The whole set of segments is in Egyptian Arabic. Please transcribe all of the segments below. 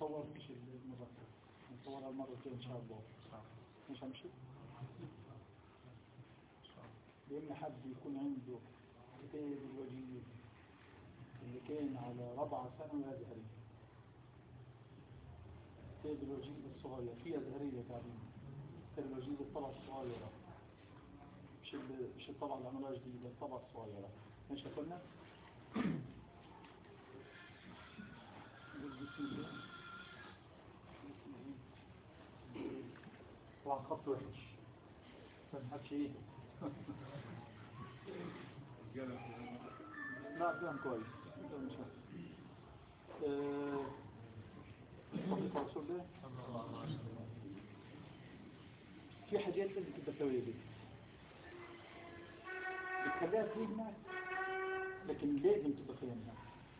صورتش المذكرة نصورها المرة الجاية إن شاء الله مش همشي لأن حد يكون عنده كتاب الوجيز اللي كان على رابعة ثانوي أزهري كتاب الوجيز الصغير في أزهرية تعليم كتاب الوجيز الطبعة الصغيرة مش ال- مش الطبعة اللي عملها جديدة الطبعة الصغيرة مش قلنا؟ بسم الله بسم الله طبعا خط وحش ما حدش ايه لا كلام كويس كلام مش وحش. آه، صديق رسول الله في حاجات لازم تبقى ثوابت بتخليها فهمها لكن لازم تبقى فهمها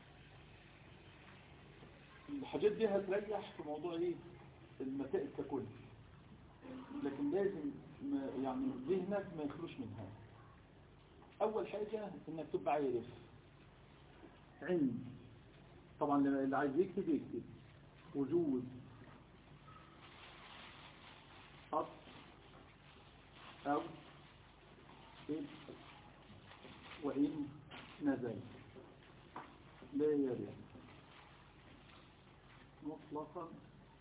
الحاجات دي هتريح في موضوع ايه المسائل ككل لكن لازم ما يعني ذهنك ما يخلوش منها اول حاجة انك تبقى عارف عند طبعا اللي عايز يكتب يكتب وجود أصل أو إن وإن نزل لا يرد مطلقا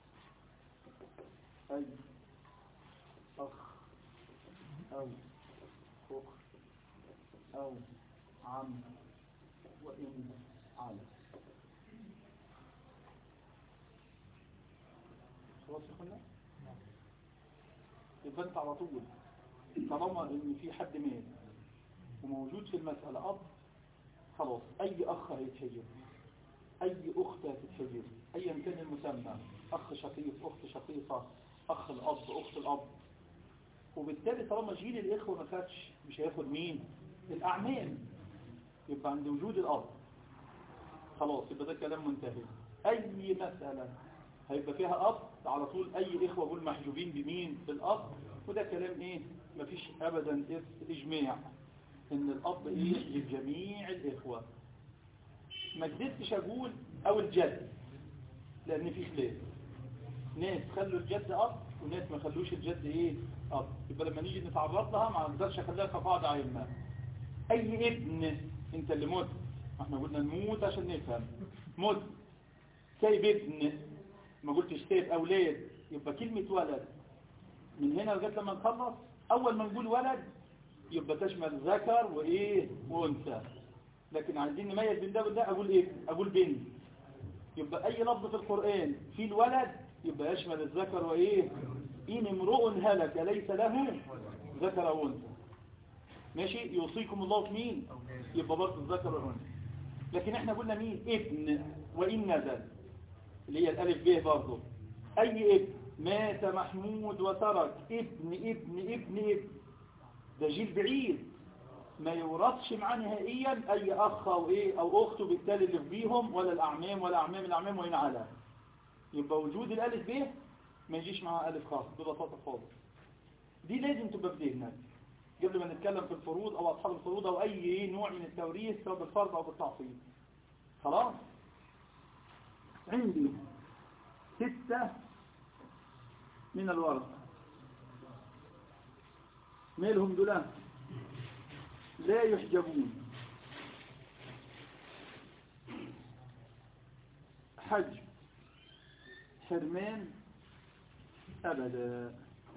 أي أخ أو أخت أو عم وإن على خلاص يا اخوانا يبقى انت على طول طالما ان في حد مات وموجود في المسألة أب خلاص أي أخ هيتحجب أي أخت هتتحجب أيا كان المسمى أخ شقيق أخت شقيقة أخ الأب أخت الأب وبالتالي طالما جيل الإخوة ما خدش مش هياخد مين الأعمام يبقى عند وجود الأب خلاص يبقى ده كلام منتهي أي مسألة هيبقى فيها أب على طول أي إخوة بول محجوبين بمين بالأب وده كلام إيه مفيش أبدا إس- إجماع إن الأب إيه لجميع الإخوة ما قدرتش أقول أو الجد لأن في خلاف ناس خلوا الجد أب وناس ما خلوش الجد إيه أب يبقى لما نيجي نتعرض لها ما نقدرش أخليها كقاعدة عامة أي ابن أنت اللي مت احنا قلنا نموت عشان نفهم مت سايب ابن ما قلتش سايب أولاد يبقى كلمة ولد من هنا لغاية لما نخلص أول ما نقول ولد يبقى تشمل ذكر وإيه وأنثى لكن عايزين نميز بين ده وده أقول إيه أقول بنت يبقى أي لفظ في القرآن في الولد يبقى يشمل الذكر وإيه إن امرؤ هلك ليس له ذكر أو أنثى ماشي يوصيكم الله في مين يبقى برضه الذكر والأنثى لكن احنا قلنا مين ابن وإن نزل اللي هي الألف ب برضه أي ابن مات محمود وترك ابن ابن ابن ابن ده جيل بعيد ما يورثش معاه نهائيا أي أخ أو إيه أو أخته بالتالي اللي في بيهم ولا الأعمام ولا أعمام الأعمام وإن على يبقى وجود الألف ب ما يجيش معاه ألف خاص ببساطة خالص دي لازم تبقى في ذهنك قبل ما نتكلم في الفروض أو أصحاب الفروض أو أي نوع من التوريث سواء بالفرض أو بالتعصيب خلاص عندي ستة من الورث مالهم دول لا يحجبون حجب حرمان أبدا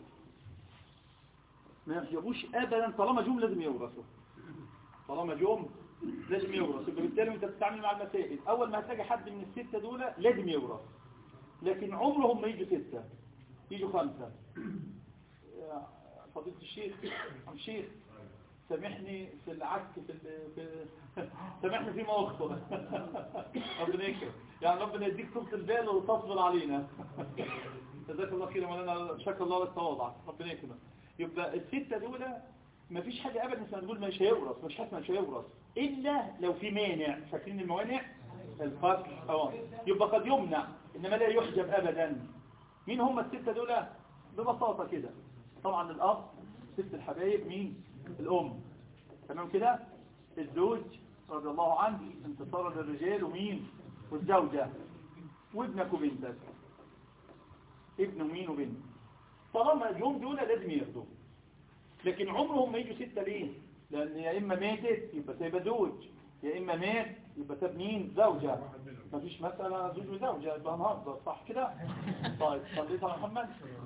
ما يحجبوش أبدا طالما جم لازم يورثوا طالما جم لازم يورث يبقى بالتالي انت بتتعامل مع المسائل اول ما هتلاقي حد من الستة دول لازم يورث لكن عمرهم ما يجوا ستة يجوا خمسة يا فضيلة الشيخ عم الشيخ سامحني في العك في, ال... في... سامحني فيما اخطر ربنا يكرم يعني ربنا يديك طولة البال وتصبر علينا جزاك الله خير مولانا شكر الله لك تواضعك ربنا يكرمك يبقى الستة دول ما فيش حاجة ابدا اسمها نقول مش هيورث مش حاسس مش هيورث الا لو في مانع فاكرين الموانع القتل اه يبقى قد يمنع انما لا يحجب ابدا مين هم الستة دول ببساطة كده طبعا الاب ست الحبايب مين الام تمام كده الزوج رضي الله عنه انتصار للرجال ومين والزوجة وابنك وبنتك ابن ومين وبنت طالما اليوم دول لازم ياخدوا لكن عمرهم ما يجوا ستة ليه لان يا اما ماتت يبقى سايبه زوج يا اما مات يبقى ساب مين زوجة مفيش مسألة زوج وزوجة يبقى هنهزر صح كده طيب صليت على محمد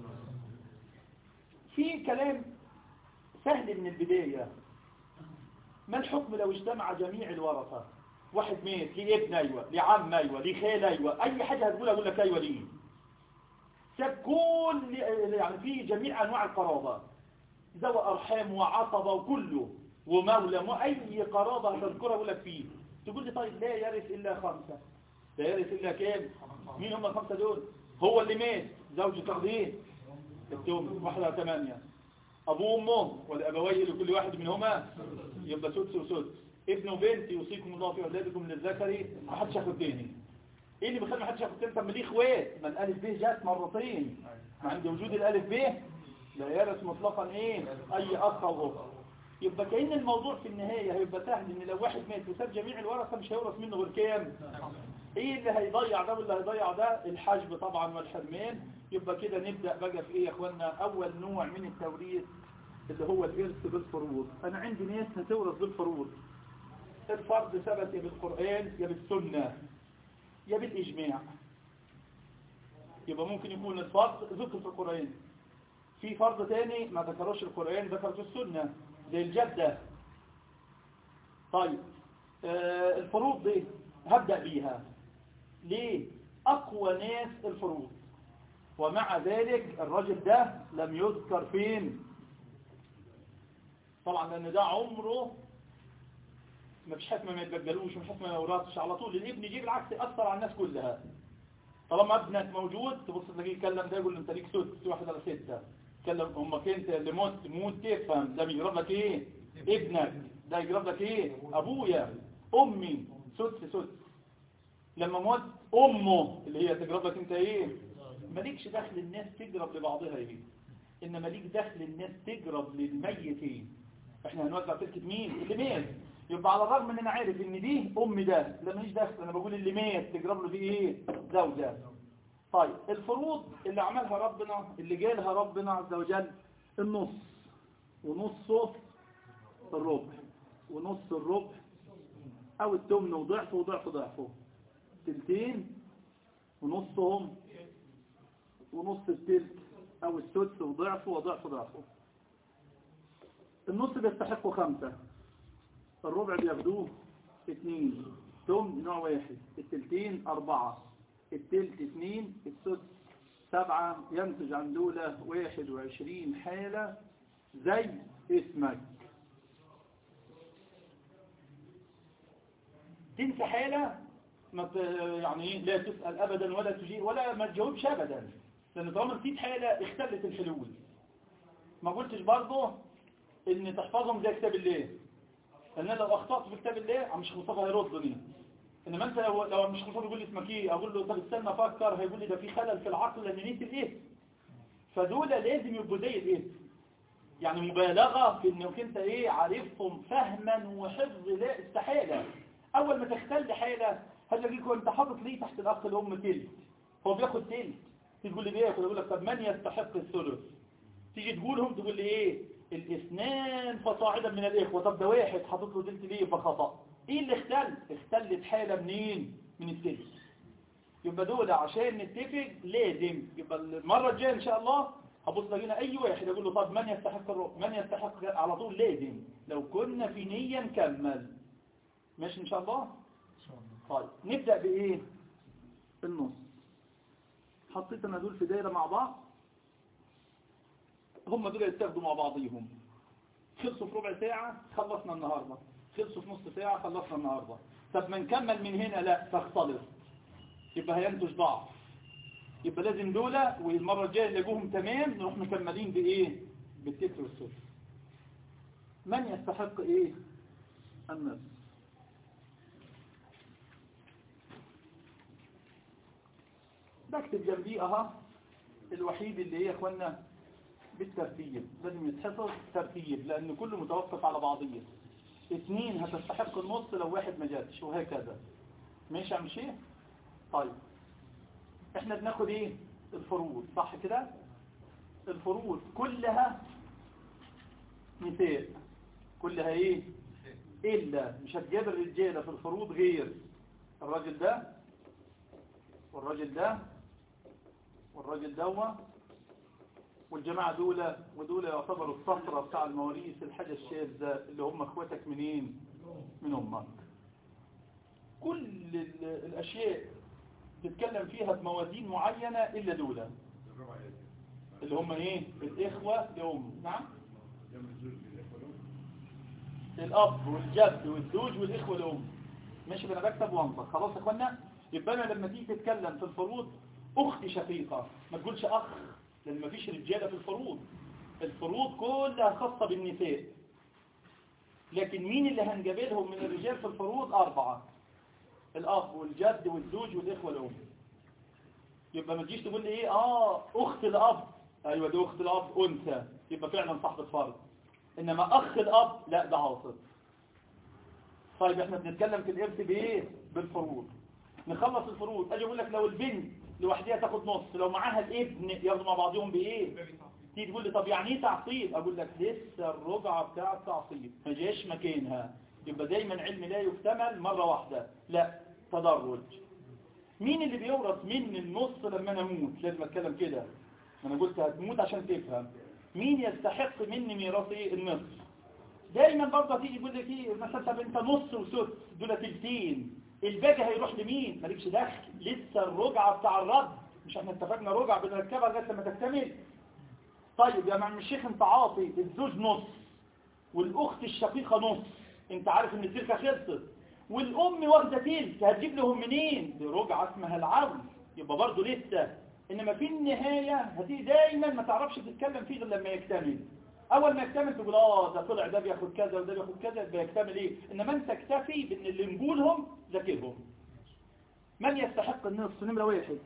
في كلام سهل من البداية ما الحكم لو اجتمع جميع الورثة واحد مات ليه ابن ايوه ليه عم ايوه ليه خال ايوه اي حاجة هتقول اقول لك ايوه ليه ساب كل يعني في جميع انواع القرابة ذوى ارحام وعصبة وكله ومولى واي قرابة هتذكرها اقول لك فيه تقول لي طيب لا يرث الا خمسة لا يرث الا كام مين هم الخمسة دول هو اللي مات زوجة تاخد ايه التوم واحدة ثمانية ابوه وامه والابوين لكل واحد منهما يبقى سدس وسدس ابن وبنت يوصيكم الله في اولادكم للذكر ما حدش ياخد تاني ايه اللي بيخلي ما حدش ياخد تاني طب ما ليه اخوات ما الالف ب جت مرتين ما عند وجود الالف ب لا يرث مطلقا ايه اي اخ او اخت يبقى كأن الموضوع في النهاية هيبقى سهل ان لو واحد مات وساب جميع الورثة مش هيورث منه غير كام ايه اللي هيضيع ده واللي هيضيع ده الحجب طبعا والحرمان يبقى كده نبدأ بقى في ايه يا اخوانا اول نوع من التوريث اللي هو الارث بالفروض انا عندي ناس هتورث بالفروض الفرض ثبت يا بالقرآن يا بالسنة يا بالإجماع يبقى ممكن يكون الفرض ذكر في القرآن في فرض تاني ما ذكروش القرآن ذكر في السنة زي الجدة طيب آه الفروض دي هبدأ بيها ليه أقوى ناس الفروض ومع ذلك الرجل ده لم يذكر فين طبعا لأن ده عمره ما فيش حكمة ما يتبدلوش مش حكمة ما يورثش على طول الابن يجي بالعكس يأثر على الناس كلها طالما ابنك موجود تبص تلاقيه يتكلم ده يقول له انت ليك سدس واحد على ستة يتكلم امك انت اللي موت موت تفهم ده بيجرب لك ايه ابنك ده يجرب لك ايه ابويا امي سدس سدس لما موت امه اللي هي تجرب لك انت ايه مالكش دخل الناس تجرب لبعضها ايه انما ليك دخل الناس تجرب للميتين احنا هنوزع تركة مين اللي مات يبقى على الرغم ان انا عارف ان دي ام ده لا ماليش دخل انا بقول اللي مات تجرب له دي ايه زوجة طيب الفروض اللي عملها ربنا اللي جالها ربنا عز وجل النص ونصه الربع ونص الربع او التمن وضعفه وضعف ضعفه تلتين ونصهم ونص التلت او السدس وضعفه وضعف ضعفه النص بيستحقوا خمسة الربع بياخدوه اتنين تمن نوع واحد التلتين اربعة التلت اتنين السدس سبعة ينتج عن دولة واحد وعشرين حالة زي اسمك تنسى حالة ما يعني لا تسأل أبدا ولا تجيب ولا ما تجاوبش أبدا لأن طالما نسيت حالة اختلت الحلول ما قلتش برضه ان تحفظهم زي كتاب الله لأن لو أخطأت في كتاب الله مش مصطفى هيردني انما انت لو, لو مش مصطفى يقول لي اسمك ايه اقول له طب استنى افكر هيقول لي ده في خلل في العقل لان نيت الايه فدول لازم يبقوا زي الايه يعني مبالغة في انك انت ايه عارفهم فهما وحفظ لا استحالة اول ما تختل حالة هتلاقيك انت حاطط ليه تحت الاخ الام تلت هو بياخد تلت تقول لي بياخد يقول لك طب من يستحق الثلث تيجي تقولهم تقول لي ايه الاثنان فصاعدا من الاخوة طب ده واحد حاطط له تلت ليه يبقى خطأ ايه اللي اختل اختلت حالة منين من التلت يبقى دول عشان نتفق لازم يبقى المرة الجاية ان شاء الله هبص لقينا اي واحد يقول له طب من يستحق الرؤ من يستحق على طول لازم لو كنا في نية نكمل ماشي ان شاء الله طيب نبدأ بايه النص حطيت انا دول في دايرة مع بعض هم دول يتاخدوا مع بعضيهم خلصوا في ربع ساعة خلصنا النهاردة خلصوا في نص ساعة خلصنا النهاردة طب ما نكمل من هنا لا تختلط يبقى هينتج ضعف يبقى لازم دولة والمرة الجاية نلاقوهم تمام نروح مكملين بإيه بالتتر والسفر من يستحق إيه النص بكتب جنبي اها الوحيد اللي هي يا اخوانا بالترتيب لازم يتحفظ ترتيب لان كله متوقف على بعضيه اثنين هتستحق النص لو واحد ما جاتش وهكذا ماشي يا عم شيخ طيب احنا بناخد ايه الفروض صح كده الفروض كلها نساء كلها ايه الا مش هتجيب الرجاله في الفروض غير الراجل ده والراجل ده والراجل دوه والجماعة دول ودول يعتبروا الصفرة بتاع المواريث الحاجة الشاذة اللي هم اخواتك منين من امك كل ال- الاشياء تتكلم فيها بموازين معينة الا دول اللي هم ايه الاخوة لام نعم الاب والجد والزوج والاخوة لام ماشي انا بكتب وانطق خلاص يا اخوانا يبقى انا لما تيجي تتكلم في الفروض اخت شقيقة ما تقولش اخ لان ما فيش رجالة في الفروض الفروض كلها خاصة بالنساء لكن مين اللي هنجابلهم من الرجال في الفروض أربعة الأب والجد والزوج والإخوة الأم يبقى ما تجيش تقول لي إيه آه أخت الأب أيوة دي أخت الأب أنثى يبقى فعلا صاحبة فرض إنما أخ الأب لا ده عاصب طيب إحنا بنتكلم في الإرث بإيه بالفروض نخلص الفروض أجي أقول لك لو البنت لوحدها تاخد نص لو معاها الابن ياخدوا مع بعضهم بإيه تيجي تقول لي طب يعني ايه تعصيب اقول لك لسه الرجعه بتاع التعصيب ما جاش مكانها يبقى دايما علم لا يكتمل مره واحده لا تدرج مين اللي بيورث مني النص لما انا اموت لازم اتكلم كده انا قلت هتموت عشان تفهم مين يستحق مني ميراث ايه النصف دايما برضه تيجي تقول لك ايه مثلا طب انت نص وسدس دول تلتين الباقي هيروح لمين مالكش دخل لسه الرجعه بتاع الرد مش احنا اتفقنا رجعه بنركبها لغايه لما تكتمل طيب يا معلم الشيخ انت عاطي الزوج نص والاخت الشقيقة نص انت عارف ان التلك خلصت والام واخده تلك هتجيب لهم منين دي رجعه اسمها العرض يبقى برضه لسه انما في النهاية هتيجي دايما ما تعرفش تتكلم فيه غير لما يكتمل اول ما يكتمل تقول اه ده طلع ده بياخد كذا وده بياخد كذا يبقى يكتمل ايه انما انت اكتفي بان اللي نقولهم ذاكرهم من يستحق النصف نمرة واحد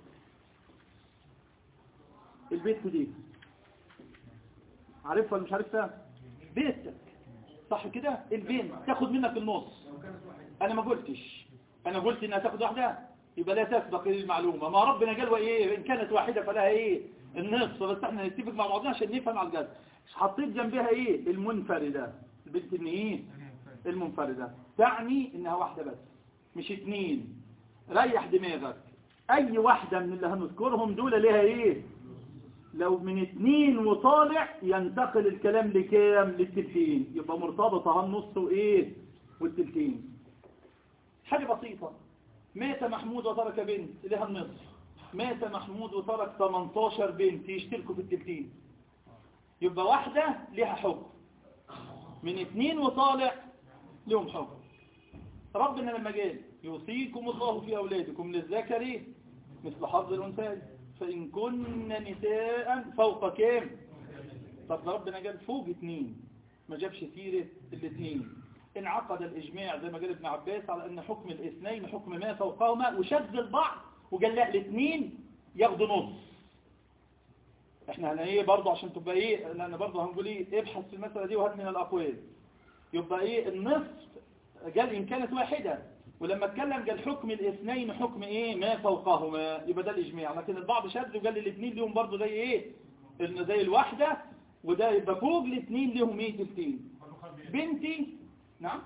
البيت دي عارفها ولا مش عارفها بيتك صح كده البنت تاخد منك النص انا ما قلتش انا قلت انها تاخد واحده يبقى لا تسبق المعلومه ما ربنا قال وايه ان كانت واحده فلها ايه النصف بس احنا نتفق مع بعضنا عشان نفهم على الجد حطيت جنبها ايه المنفرده البنت ان ايه المنفرده تعني انها واحده بس مش اتنين ريح دماغك اي واحده من اللي هنذكرهم دول ليها ايه لو من اتنين وطالع ينتقل الكلام لكام للتلتين يبقى مرتبطة هالنص وايه والتلتين حاجة بسيطة مات محمود وترك بنت لها النصف مات محمود وترك 18 بنت يشتركوا في التلتين يبقى واحدة لها حكم من اتنين وطالع لهم حكم ربنا لما قال يوصيكم الله في أولادكم للذكر مثل حظ الأنثيين فإن كن نساء فوق كام طب ربنا قال فوق اتنين ما جابش سيرة الاثنين انعقد الإجماع زي ما قال ابن عباس على أن حكم الاثنين حكم ما فوقهما وشذ البعض وقال لا الاثنين ياخدوا نص احنا هنا ايه برضه عشان تبقى ايه لان برضه هنقول ايه ابحث في المسألة دي وهات من الأقوال يبقى ايه النصف قال إن كانت واحدة ولما اتكلم قال حكم الاثنين حكم ايه ما فوقهما يبقى ده الاجماع لكن البعض شد وقال الاثنين ليهم برضه زي ايه ان زي الواحدة وده يبقى فوق الاثنين ليهم ايه تلتين بنتي نعم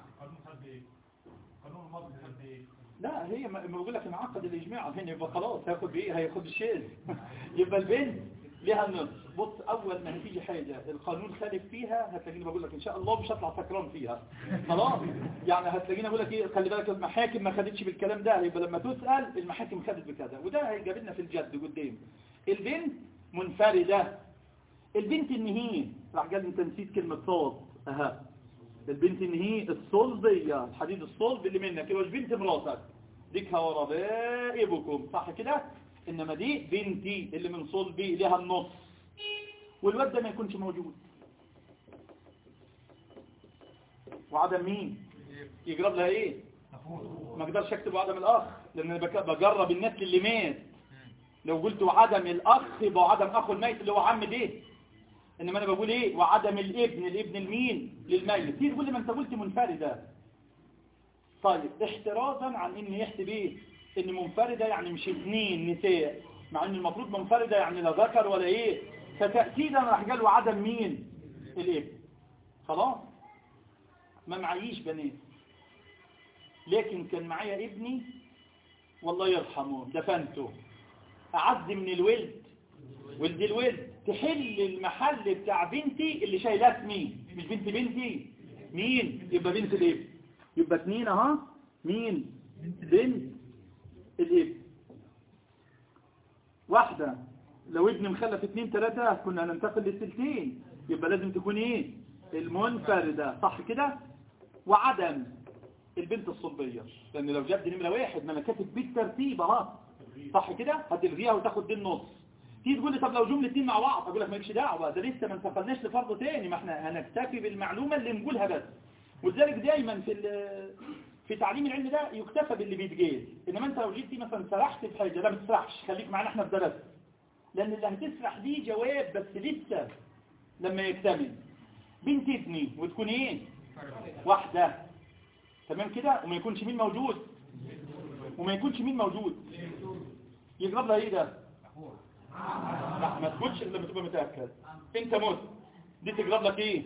لا هي ما بقول لك انعقد الاجماع هنا يبقى خلاص هياخد ايه هياخد الشيء يبقى البنت ليها النصف بص اول ما هتيجي حاجة القانون خالف فيها هتلاقيني بقول لك ان شاء الله مش هطلع سكران فيها خلاص يعني هتلاقيني بقول لك ايه خلي بالك المحاكم ما خدتش بالكلام ده يبقى لما تسأل المحاكم خدت بكذا وده هيجاب لنا في الجد قدام البنت منفردة البنت ان هي راح قال انت نسيت كلمة صوت اها البنت ان هي الصلبية الحديد الصلب اللي منك يبقى مش بنت مراتك ديكها وربائبكم صح كده انما دي بنتي اللي من صلبي لها النص والواد ده ما يكونش موجود وعدم مين يجرب لها ايه ما اقدرش اكتب عدم الاخ لان انا بك- بجرب النسل اللي مات لو قلت وعدم الاخ يبقى عدم اخو الميت اللي هو عم ده انما انا بقول ايه وعدم الابن الابن المين للميت تيجي تقول لي ما انت قلت منفرده طيب احترازا عن ان يحسب ايه ان منفردة يعني مش اثنين نساء مع ان المفروض منفردة يعني لا ذكر ولا ايه فتأكيدا راح قال عدم مين الابن خلاص ما معيش بنات لكن كان معايا ابني والله يرحمه دفنته أعز من الولد ولد الولد تحل المحل بتاع بنتي اللي شايلاه اسمي مش بنت بنتي مين يبقى بنت الابن يبقى اتنين اها مين بنت الابن واحدة لو ابن مخلف اتنين تلاتة كنا هننتقل للسلتين يبقى لازم تكون ايه المنفردة صح كده وعدم البنت الصلبية لان لو جاب دي نمرة واحد ما انا كاتب بالترتيب اهو صح كده هتلغيها وتاخد دي النص تيجي تقول لي طب لو جملة اتنين مع بعض اقول لك مالكش دعوه ده لسه ما انتقلناش لفرض تاني ما احنا هنكتفي بالمعلومة اللي نقولها بس ولذلك دايما في في تعليم العلم ده يكتفى باللي بيتجاز انما انت لو جيت مثلا سرحت في حاجه لا ما تسرحش خليك معانا احنا في درس لان اللي هتسرح دي جواب بس لسه لما يكتمل بنت ابني وتكون ايه واحده تمام كده وما يكونش مين موجود وما يكونش مين موجود يجرب لها ايه ده لا ما تقولش الا لما تبقى متاكد انت مت دي تجرب لك ايه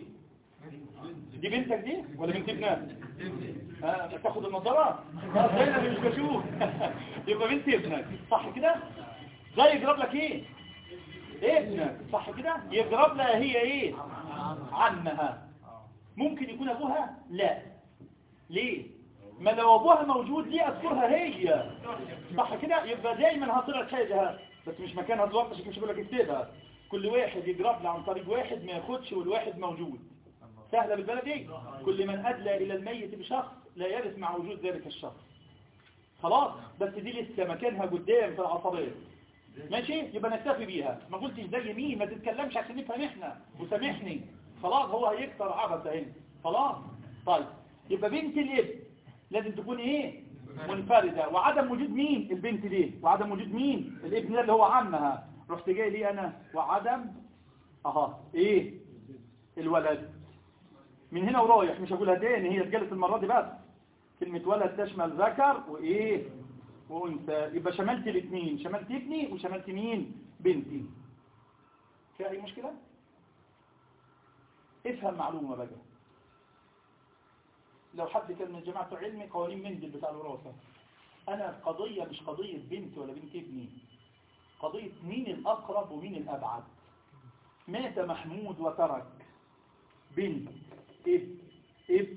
دي بنتك دي ولا بنت ابنك اه تاخد النظاره اه زي انا مش بشوف يبقى بنت ابنك صح كده ده يجرب لك ايه ابنك صح كده يجرب لها هي ايه عمها ممكن يكون ابوها لا ليه ما لو ابوها موجود ليه اذكرها هي صح كده يبقى دايما هطلع حاجه بس مش مكانها دلوقتي عشان مش بقول لك اكتبها كل واحد يجرب لي عن طريق واحد ما ياخدش والواحد موجود سهلة بالبلدي كل من أدلى إلى الميت بشخص لا يرث مع وجود ذلك الشخص خلاص بس دي لسه مكانها قدام في العصبية ماشي يبقى نكتفي بيها ما قلتش ده يمين ما تتكلمش عشان نفهم احنا وسامحني خلاص هو هيكسر عبث هنا خلاص طيب يبقى بنت الابن لازم تكون ايه منفردة وعدم وجود مين البنت دي وعدم وجود مين الابن ده اللي هو عمها رحت جاي ليه انا وعدم اها ايه الولد من هنا ورايح مش هقولها تاني هي اتجلت المرة دي بس كلمة ولد تشمل ذكر وايه وانثى يبقى شملت الاثنين شملت ابني وشملت مين بنتي في اي مشكلة افهم معلومة بقى لو حد كان من جماعة علمي قوانين مندل بتاع الوراثة انا قضية مش قضية بنت ولا بنت ابني قضية مين الاقرب ومين الابعد مات محمود وترك بنت اب اب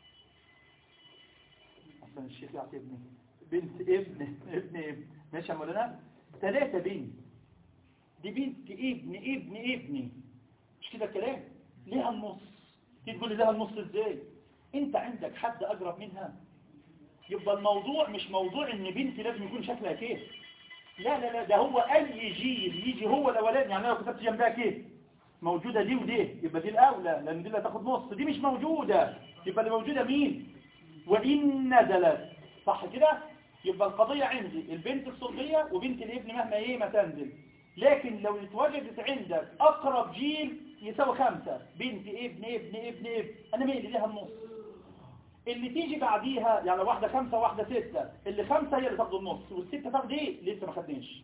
اصلا الشيخ يعتبني بنت ابن ابن ابن ماشي يا مولانا ثلاثة بنت دي بنت ابن ابن ابني مش كده الكلام ليها النص تيجي تقول لي ليها النص ازاي انت عندك حد اقرب منها يبقى الموضوع مش موضوع ان بنتي لازم يكون شكلها كيف لا لا لا ده هو اي جيل يجي هو الاولاني يعني لو كتبت جنبها كيف موجودة دي ودي يبقى دي الأولى لأن دي اللي هتاخد نص دي مش موجودة يبقى اللي موجودة مين وإن نزلت صح كده يبقى القضية عندي البنت الصلبية وبنت الابن مهما ايه ما تنزل لكن لو اتوجدت عندك أقرب جيل يساوي خمسة بنت ابن ابن ابن ابن أنا مين اللي ليها النص اللي تيجي بعديها يعني واحدة خمسة واحدة ستة اللي خمسة هي اللي تاخد النص والستة تاخد ايه لسه ما خدناش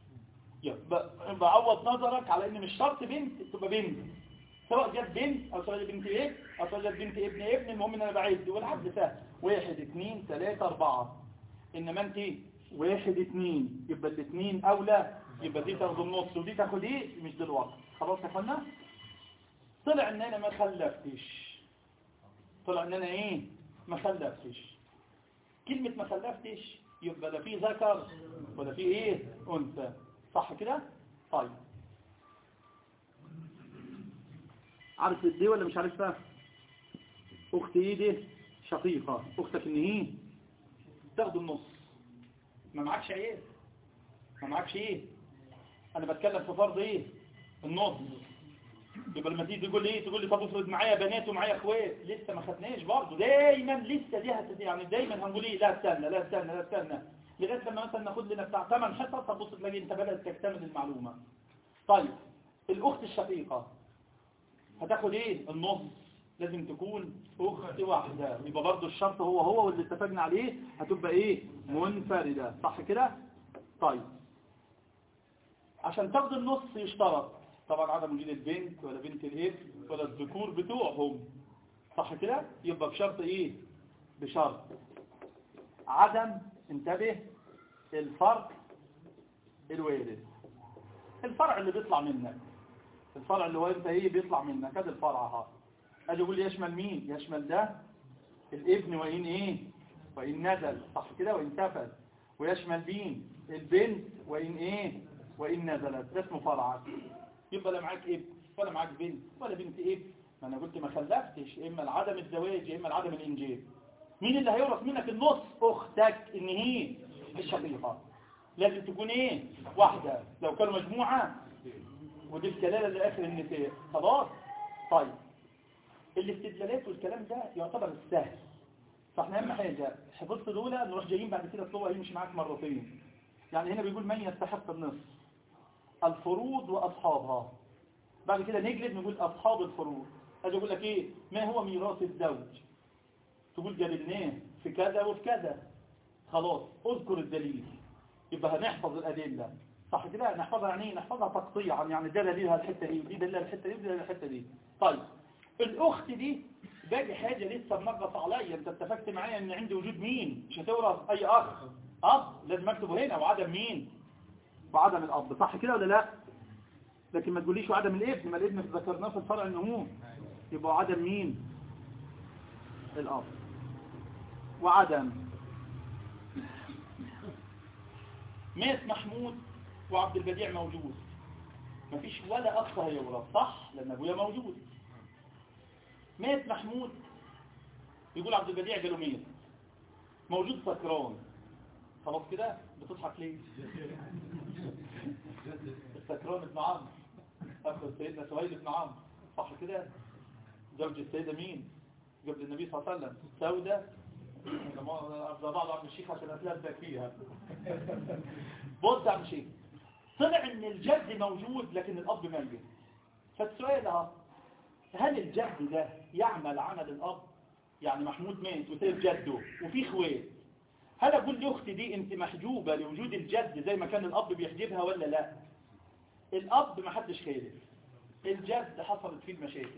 بعوض نظرك على ان مش شرط بنت تبقى بنت سواء جت بنت او سواء جت بنت ايه او سواء جت بنت ابن ابن المهم ان انا بعد والعد سهل واحد اثنين ثلاثة اربعة انما انت واحد اثنين يبقى الاثنين اولى يبقى دي تاخد النص ودي تاخد ايه مش دلوقتي خلاص يا اخوانا طلع ان انا ما خلفتش طلع ان انا ايه ما خلفتش كلمة ما خلفتش يبقى لا في ذكر ولا في ايه انثى صح كده طيب عارف دي ولا مش عارفها اختي ايه دي شقيقة اختك ان ايه تاخد النص ما معكش ايه ما معكش ايه انا بتكلم في فرض ايه النص يبقى لما تيجي تقول لي ايه تقول لي طب افرض معايا بنات ومعايا اخوات لسه ما خدناش برضه دايما لسه دي هت يعني دايما هنقول ايه لا استنى لا استنى لا استنى لغايه لما مثلا ناخد لنا بتاع 8 حصص تبص تلاقي انت بدات تكتمل المعلومه طيب الاخت الشقيقه هتاخد ايه النص لازم تكون اخت واحده يبقى برضه الشرط هو هو واللي اتفقنا عليه هتبقى ايه منفرده صح كده طيب عشان تاخد النص يشترط طبعا عدم وجود البنت ولا بنت الابن ولا الذكور بتوعهم صح كده يبقى بشرط ايه بشرط عدم انتبه الفرق الوارث الفرع اللي بيطلع منك الفرع اللي هو انت ايه بيطلع منك هذا الفرع اهو اجي اقول يشمل مين يشمل ده الابن وان ايه وان نزل صح كده وان تفل ويشمل مين البنت وان ايه وان نزلت ده اسمه فرعك يبقى لا معاك ابن ولا معاك بنت ولا بنت ابن ما انا قلت ما خلفتش اما العدم الزواج اما العدم الانجاب مين اللي هيورث منك النص اختك ان هي الشقيقه لازم تكون ايه واحده لو كانوا مجموعه ودي الكلاله لاخر النساء خلاص طيب الاستدلالات والكلام ده يعتبر السهل فاحنا اهم حاجه حفظت الاولى نروح جايين بعد كده اطلبها يمشي معاك مرتين يعني هنا بيقول من يستحق النصف الفروض واصحابها بعد كده نجلد نقول اصحاب الفروض اجي اقول لك ايه ما هو ميراث الزوج تقول جبلناه في كذا وفي كذا خلاص اذكر الدليل يبقى هنحفظ الادله صح كده نحفظها يعني ايه نحفظها تقطيعا يعني ده دليلها الحته دي ودي دليلها الحته دي ودي دليلها الحته دي طيب الاخت دي باقي حاجه لسه منغص عليا انت اتفقت معايا ان عندي وجود مين مش هتورث اي اخ اب لازم اكتبه هنا وعدم مين وعدم الاب صح كده ولا لا لكن ما تقوليش وعدم الابن ما الابن ذكرناه في الفرع النمو يبقى عدم مين الاب وعدم مات محمود وعبد البديع موجود مفيش ولا اخ هيورث صح لان ابويا موجود مات محمود يقول عبد البديع قالوا ميت موجود سكران خلاص كده بتضحك ليه السكران ابن عمرو اخو سيدنا سهيل ابن عمرو صح كده زوج السيدة مين قبل النبي صلى الله عليه وسلم سودة أفضل بعض عم الشيخ عشان أتلبك فيها بص عم الشيخ طلع ان الجد موجود لكن الأب ميت فالسؤال اه هل الجد ده يعمل عمل الأب يعني محمود مات وسيب جده وفي خوات هل أقول لأختي دي أنت محجوبة لوجود الجد زي ما كان الأب بيحجبها ولا لا الأب ما حدش خالف الجد حصلت فيه المشاكل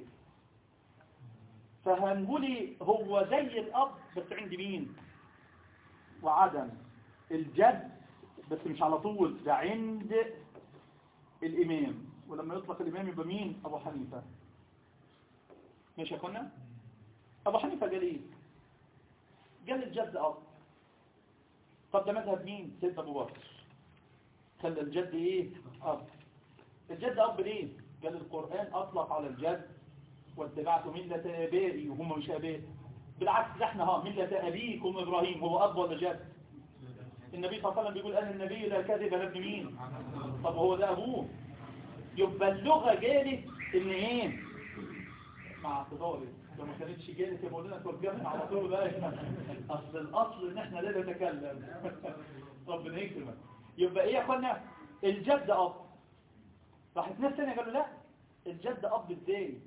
فهنقولي هو زي الأب بس عند مين وعدم الجد بس مش على طول ده عند الإمام ولما يطلق الإمام يبقى مين أبو حنيفة ماشي يا اخوانا أبو حنيفة قال إيه قال الجد أب طب ده مذهب مين سيدنا أبو بكر خلى الجد إيه أب الجد أب ليه قال القرآن أطلق على الجد واتبعت ملة آبائي وهم مش آبائي بالعكس احنا ها ملة أبيكم إبراهيم هو أب ولا جد النبي صلى الله عليه وسلم بيقول أن النبي لا كذب لابن مين طب هو ده أبوه يبقى اللغة جالت إن إيه مع اعتذاري لو ما كانتش جالت يا مولانا ترجمها على طول بقى أصل الأصل إن إحنا لا نتكلم ربنا يكرمك يبقى إيه يا أخوانا الجد أب راحت ناس تانية قالوا لا الجد أب إزاي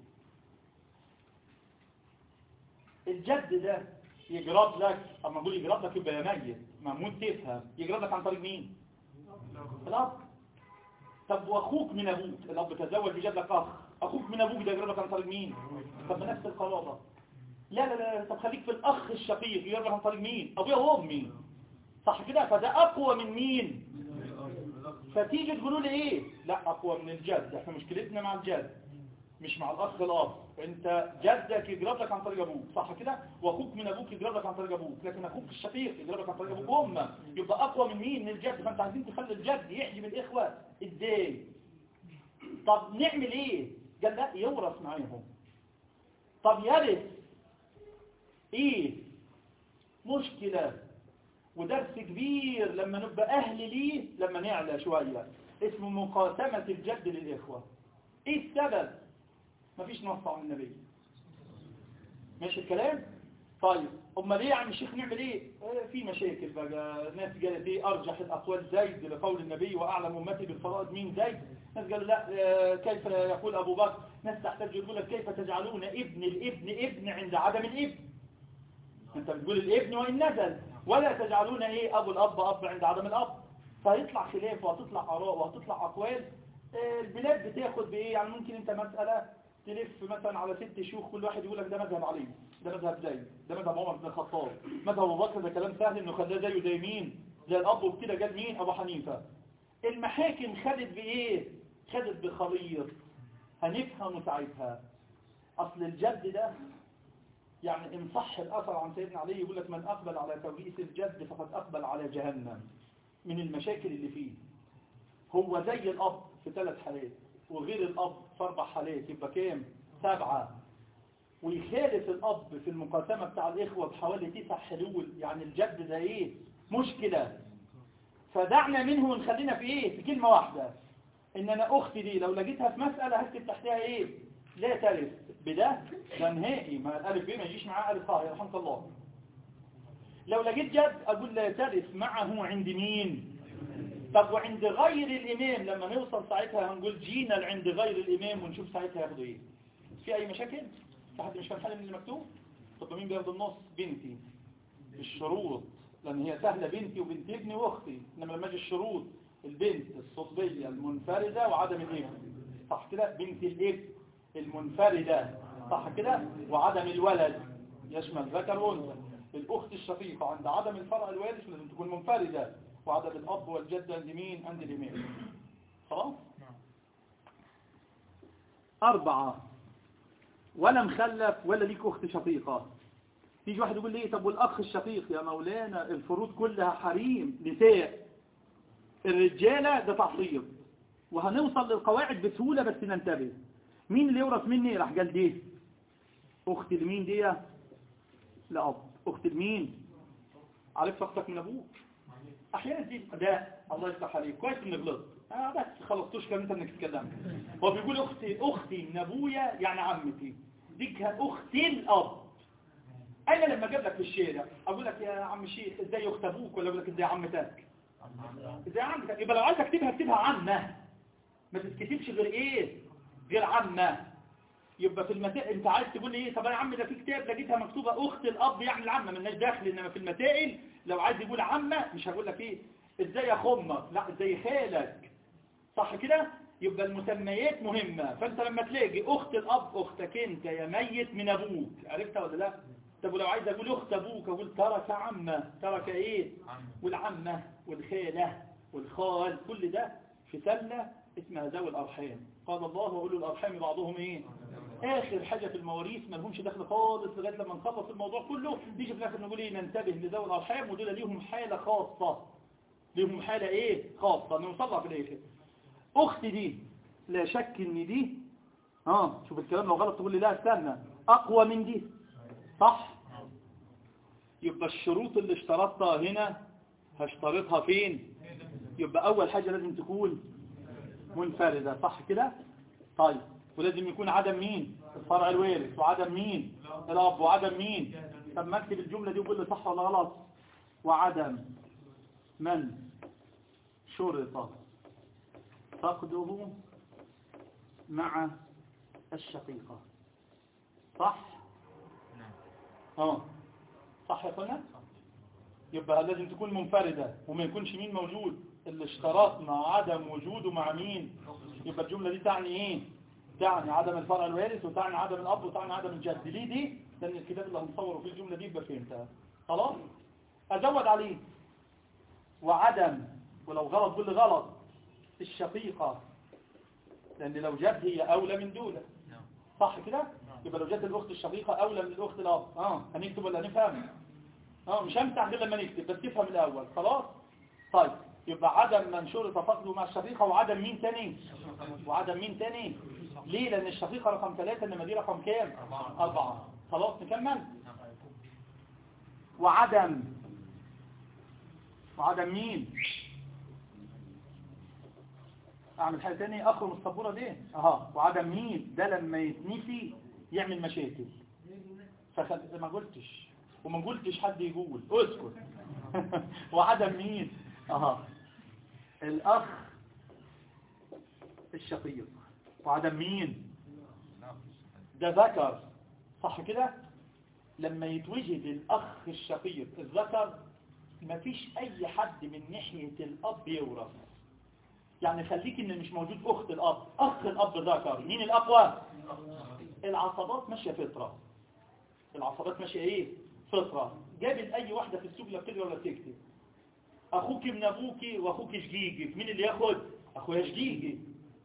الجد ده يجرب لك اما اقول يجرب لك يبقى يا ميت مموت تفهم يجرب لك عن طريق مين الاب طب واخوك من ابوك الاب تزوج وجاب لك اخ اخوك من ابوك ده يجرب لك عن طريق مين طب نفس القرابه لا لا لا طب خليك في الاخ الشقيق يجرب لك عن طريق مين ابويا وامي صح كده فده اقوى من مين فتيجي تقولوا لي ايه لا اقوى من الجد احنا مشكلتنا مع الجد مش مع الاخ الاب انت جدك يجرب لك عن طريق ابوك صح كده واخوك من ابوك يجرب لك عن طريق ابوك لكن اخوك الشقيق يجرب لك عن طريق ابوك وامك يبقى اقوى من مين من الجد فانت عايزين تخلي الجد يحجب الاخوه ازاي طب نعمل ايه قال لا يورث معاهم طب يرث ايه مشكله ودرس كبير لما نبقى اهل ليه لما نعلى شويه اسمه مقاسمه الجد للاخوه ايه السبب مفيش نص عن النبي ماشي الكلام طيب امال ايه يا عم الشيخ نعمل ايه آه في مشاكل بقى ناس قالت ايه ارجح الاقوال زيد لقول النبي واعلم امتي بالفرائض مين زيد ناس قالوا لا آه كيف يقول ابو بكر ناس تحتاج يقول لك كيف تجعلون ابن الابن ابن عند عدم الابن انت بتقول الابن وان نزل ولا تجعلون ايه ابو الاب اب عند عدم الاب فهيطلع خلاف وهتطلع آراء وهتطلع أقوال آه، البلاد بتاخد بإيه يعني ممكن أنت مسألة تلف مثلا على ست شيوخ كل واحد يقول لك ده مذهب علي ده مذهب زي ده مذهب عمر بن الخطاب مذهب أبو بكر ده كلام سهل إنه خلاه زيه زي مين زي الأب وكده جاب مين أبو حنيفة المحاكم خدت بإيه خدت بخليط هنفهم ساعتها أصل الجد ده يعني إن صح الأثر عن سيدنا علي يقول لك من أقبل على توريث الجد فقد أقبل على جهنم من المشاكل اللي فيه هو زي الأب في ثلاث حالات وغير الأب في أربع حالات يبقى كام؟ سبعة ويخالف الأب في المقاسمة بتاع الإخوة بحوالي تسع حلول يعني الجد ده إيه؟ مشكلة فدعنا منه ونخلينا في إيه؟ في كلمة واحدة إن أنا أختي دي لو لقيتها في مسألة هكتب تحتها إيه؟ لا ترث بده ده نهائي ما الألف ب ما يجيش معاه ألف خاء رحمة الله لو لقيت جد أقول لا ترث معه عند مين طب وعند غير الإمام لما نوصل ساعتها هنقول جينا عند غير الإمام ونشوف ساعتها ياخدوا إيه في أي مشاكل؟ في حد مش فاهم حاجة من اللي مكتوب؟ طب مين بياخد النص؟ بنتي الشروط لأن هي سهلة بنتي وبنت ابني وأختي إنما لما أجي الشروط البنت الصلبية المنفردة وعدم الابن صح كده؟ بنت الابن المنفردة صح كده؟ وعدم الولد يشمل ذكر وانثى الأخت الشقيقة عند عدم الفرع الوارث لازم تكون منفردة وعدم الأب والجد عند مين؟ عند الإمام خلاص؟ أربعة ولا مخلف ولا ليك أخت شقيقة تيجي واحد يقول لي طب والأخ الشقيق يا مولانا الفروض كلها حريم نساء الرجالة ده تعصيب وهنوصل للقواعد بسهولة بس ننتبه مين اللي يورث مني راح قال دي أخت المين دي لأب أخت المين عرفت أختك من أبوك أحيانا دي ده الله يفتح عليك كويس إنك غلط آه بس خلصتوش كلام انت انك تتكلم هو بيقول اختي اختي من ابويا يعني عمتي دي كان اختي الاب انا لما اجيب لك في الشارع اقول لك يا عم شيخ ازاي اخت ابوك ولا اقول لك ازاي عمتك ازاي عمتك يبقى لو عايز اكتبها اكتبها عمه ما تتكتبش غير ايه غير عمه يبقى في المسائل انت عايز تقول لي ايه طب انا يا عم ده في كتاب لقيتها مكتوبه اخت الاب يعني العمه مالناش داخل انما في المسائل لو عايز يقول عمه مش هقول لك ايه ازاي اخمك لا ازاي خالك صح كده يبقى المسميات مهمة فانت لما تلاقي اخت الاب اختك انت يا ميت من ابوك عرفتها ولا لا طب ولو عايز اقول اخت ابوك اقول ترك عمه ترك ايه والعمه والخاله والخال كل ده في سله اسمها ذوي الارحام قال الله واولو الارحام بعضهم ايه اخر حاجة في المواريث ما لهمش دخل خالص لغايه لما نخلص الموضوع كله نيجي في الاخر نقول ايه ننتبه لذوي الارحام ودول ليهم حالة خاصة ليهم حالة ايه خاصة نوصلها في الاخر اختي دي لا شك ان دي اه شوف الكلام لو غلط تقول لي لا استنى اقوى من دي صح يبقى الشروط اللي اشترطتها هنا هشترطها فين يبقى اول حاجة لازم تكون منفردة صح كده طيب ولازم يكون عدم مين الفرع الوارث وعدم مين الاب وعدم مين طب ما اكتب الجملة دي وقول لي صح ولا غلط وعدم من شرط فقده مع الشقيقة صح اه صح يا اخوانا يبقى لازم تكون منفردة وما يكونش مين موجود اللي اشترطنا عدم وجوده مع مين يبقى الجملة دي تعني ايه تعني عدم الفرع الوارث وتعني عدم الاب وتعني عدم الجد ليه دي لان الكتاب اللي هنصوره فيه الجملة دي يبقى فهمتها خلاص ازود عليه وعدم ولو غلط قول لي غلط الشقيقة لأن لو جت هي أولى من دولة صح كده؟ يبقى لو جت الأخت الشقيقة أولى من الأخت الأب اه هنكتب ولا هنفهم؟ اه مش همسح غير لما نكتب بس تفهم الأول خلاص؟ طيب يبقى عدم من شرط فقده مع الشقيقة وعدم مين تاني؟ وعدم مين تاني؟ ليه؟ لأن الشقيقة رقم ثلاثة إنما دي رقم كام؟ أربعة خلاص نكمل؟ وعدم وعدم مين؟ اعمل حاجة تاني اخرم السبورة دي اها وعدم مين ده لما يتنسي يعمل مشاكل فخل... ما قلتش وما قلتش حد يقول اسكت وعدم مين اها الاخ الشقيق وعدم مين ده ذكر صح كده لما يتوجد الاخ الشقيق الذكر مفيش اي حد من ناحية الاب يورث يعني خليك ان مش موجود اخت الاب اخ الاب ذكر مين الاقوى العصبات ماشية فطرة العصبات ماشية ايه فطرة جابت اي واحدة في السوق لا بتقرا ولا بتكتب اخوك من ابوك واخوك شقيقك مين اللي ياخد اخويا شقيقي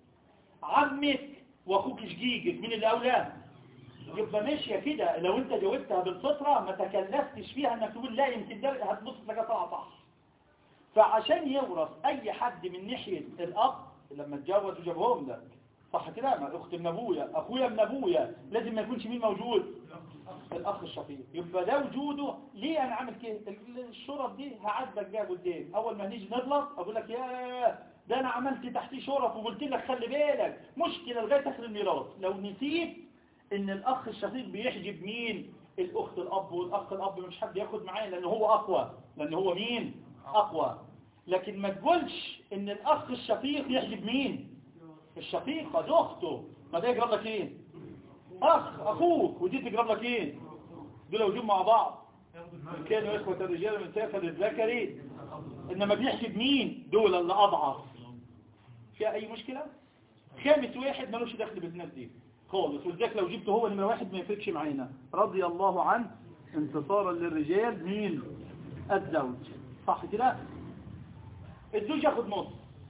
عمك واخوك شقيقك مين اللي اولى يبقى ماشية كده لو انت جاوبتها بالفطرة ما تكلفتش فيها انك تقول لا يمكن ده هتبص تلاقيها طالعه صح فعشان يورث اي حد من ناحية الاب لما اتجوز وجابهم لك صح كده ما اخت من ابويا اخويا من ابويا لازم ما يكونش مين موجود الاخ الشقيق يبقى ده وجوده ليه انا عامل كده الشرط دي هعدك بيها قدام اول ما نيجي نغلط اقول لك يا ده انا عملت تحتيه شرط وقلت لك خلي بالك مشكله لغايه اخر الميراث لو نسيت ان الاخ الشقيق بيحجب مين الاخت الاب والاخ الاب مش حد ياخد معاه لان هو اقوى لان هو مين اقوى لكن ما تقولش ان الاخ الشقيق يحجب مين الشقيقه دي اخته ما ده يجرب لك ايه اخ اخوك ودي تجرب لك ايه دول لو مع بعض كانوا اخوة الرجال من سيفة الذكري انما بيحجب مين دول اللي اضعف فيها اي مشكلة خامس واحد ملوش دخل بالناس دي خالص ولذلك لو جبته هو نمرة واحد ما يفرقش معانا رضي الله عنه انتصارا للرجال مين الزوج صح كده الزوج ياخد نص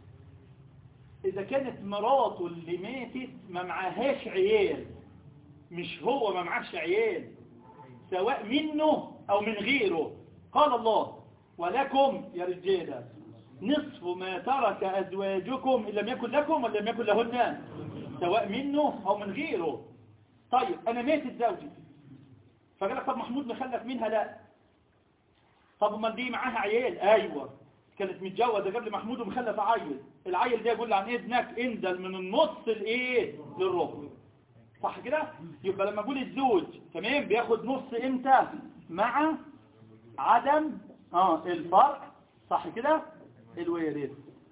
اذا كانت مراته اللي ماتت ما معهاش عيال مش هو ما معهاش عيال سواء منه او من غيره قال الله ولكم يا رجاله نصف ما ترك ازواجكم ان لم يكن لكم ولم يكن لهن سواء منه او من غيره طيب انا ماتت زوجي فقال لك طب محمود مخلف منها لا طب امال دي معاها عيال ايوه كانت متجوزه قبل محمود ومخلفه عيل العيل ده يقول عن ابنك انزل من النص الايه للربع صح كده يبقى لما اقول الزوج تمام بياخد نص امتى مع عدم اه الفرق صح كده الوارث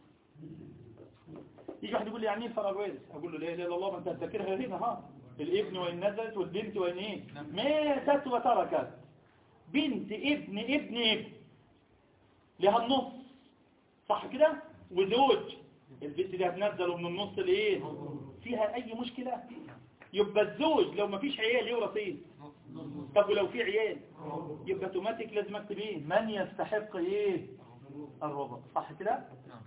يجي واحد يقول لي يعني ايه الفرق الوارث اقول له لا اله الا الله ما انت هتذكرها هنا ها الابن وان نزلت والبنت وان ايه ماتت وتركت بنت ابن ابن ابن لها النص صح كده وزوج البنت دي هتنزل من النص لايه فيها اي مشكلة يبقى الزوج لو ما فيش عيال يورث ايه طب ولو في عيال يبقى اوتوماتيك لازم اكتب ايه من يستحق ايه الربع صح كده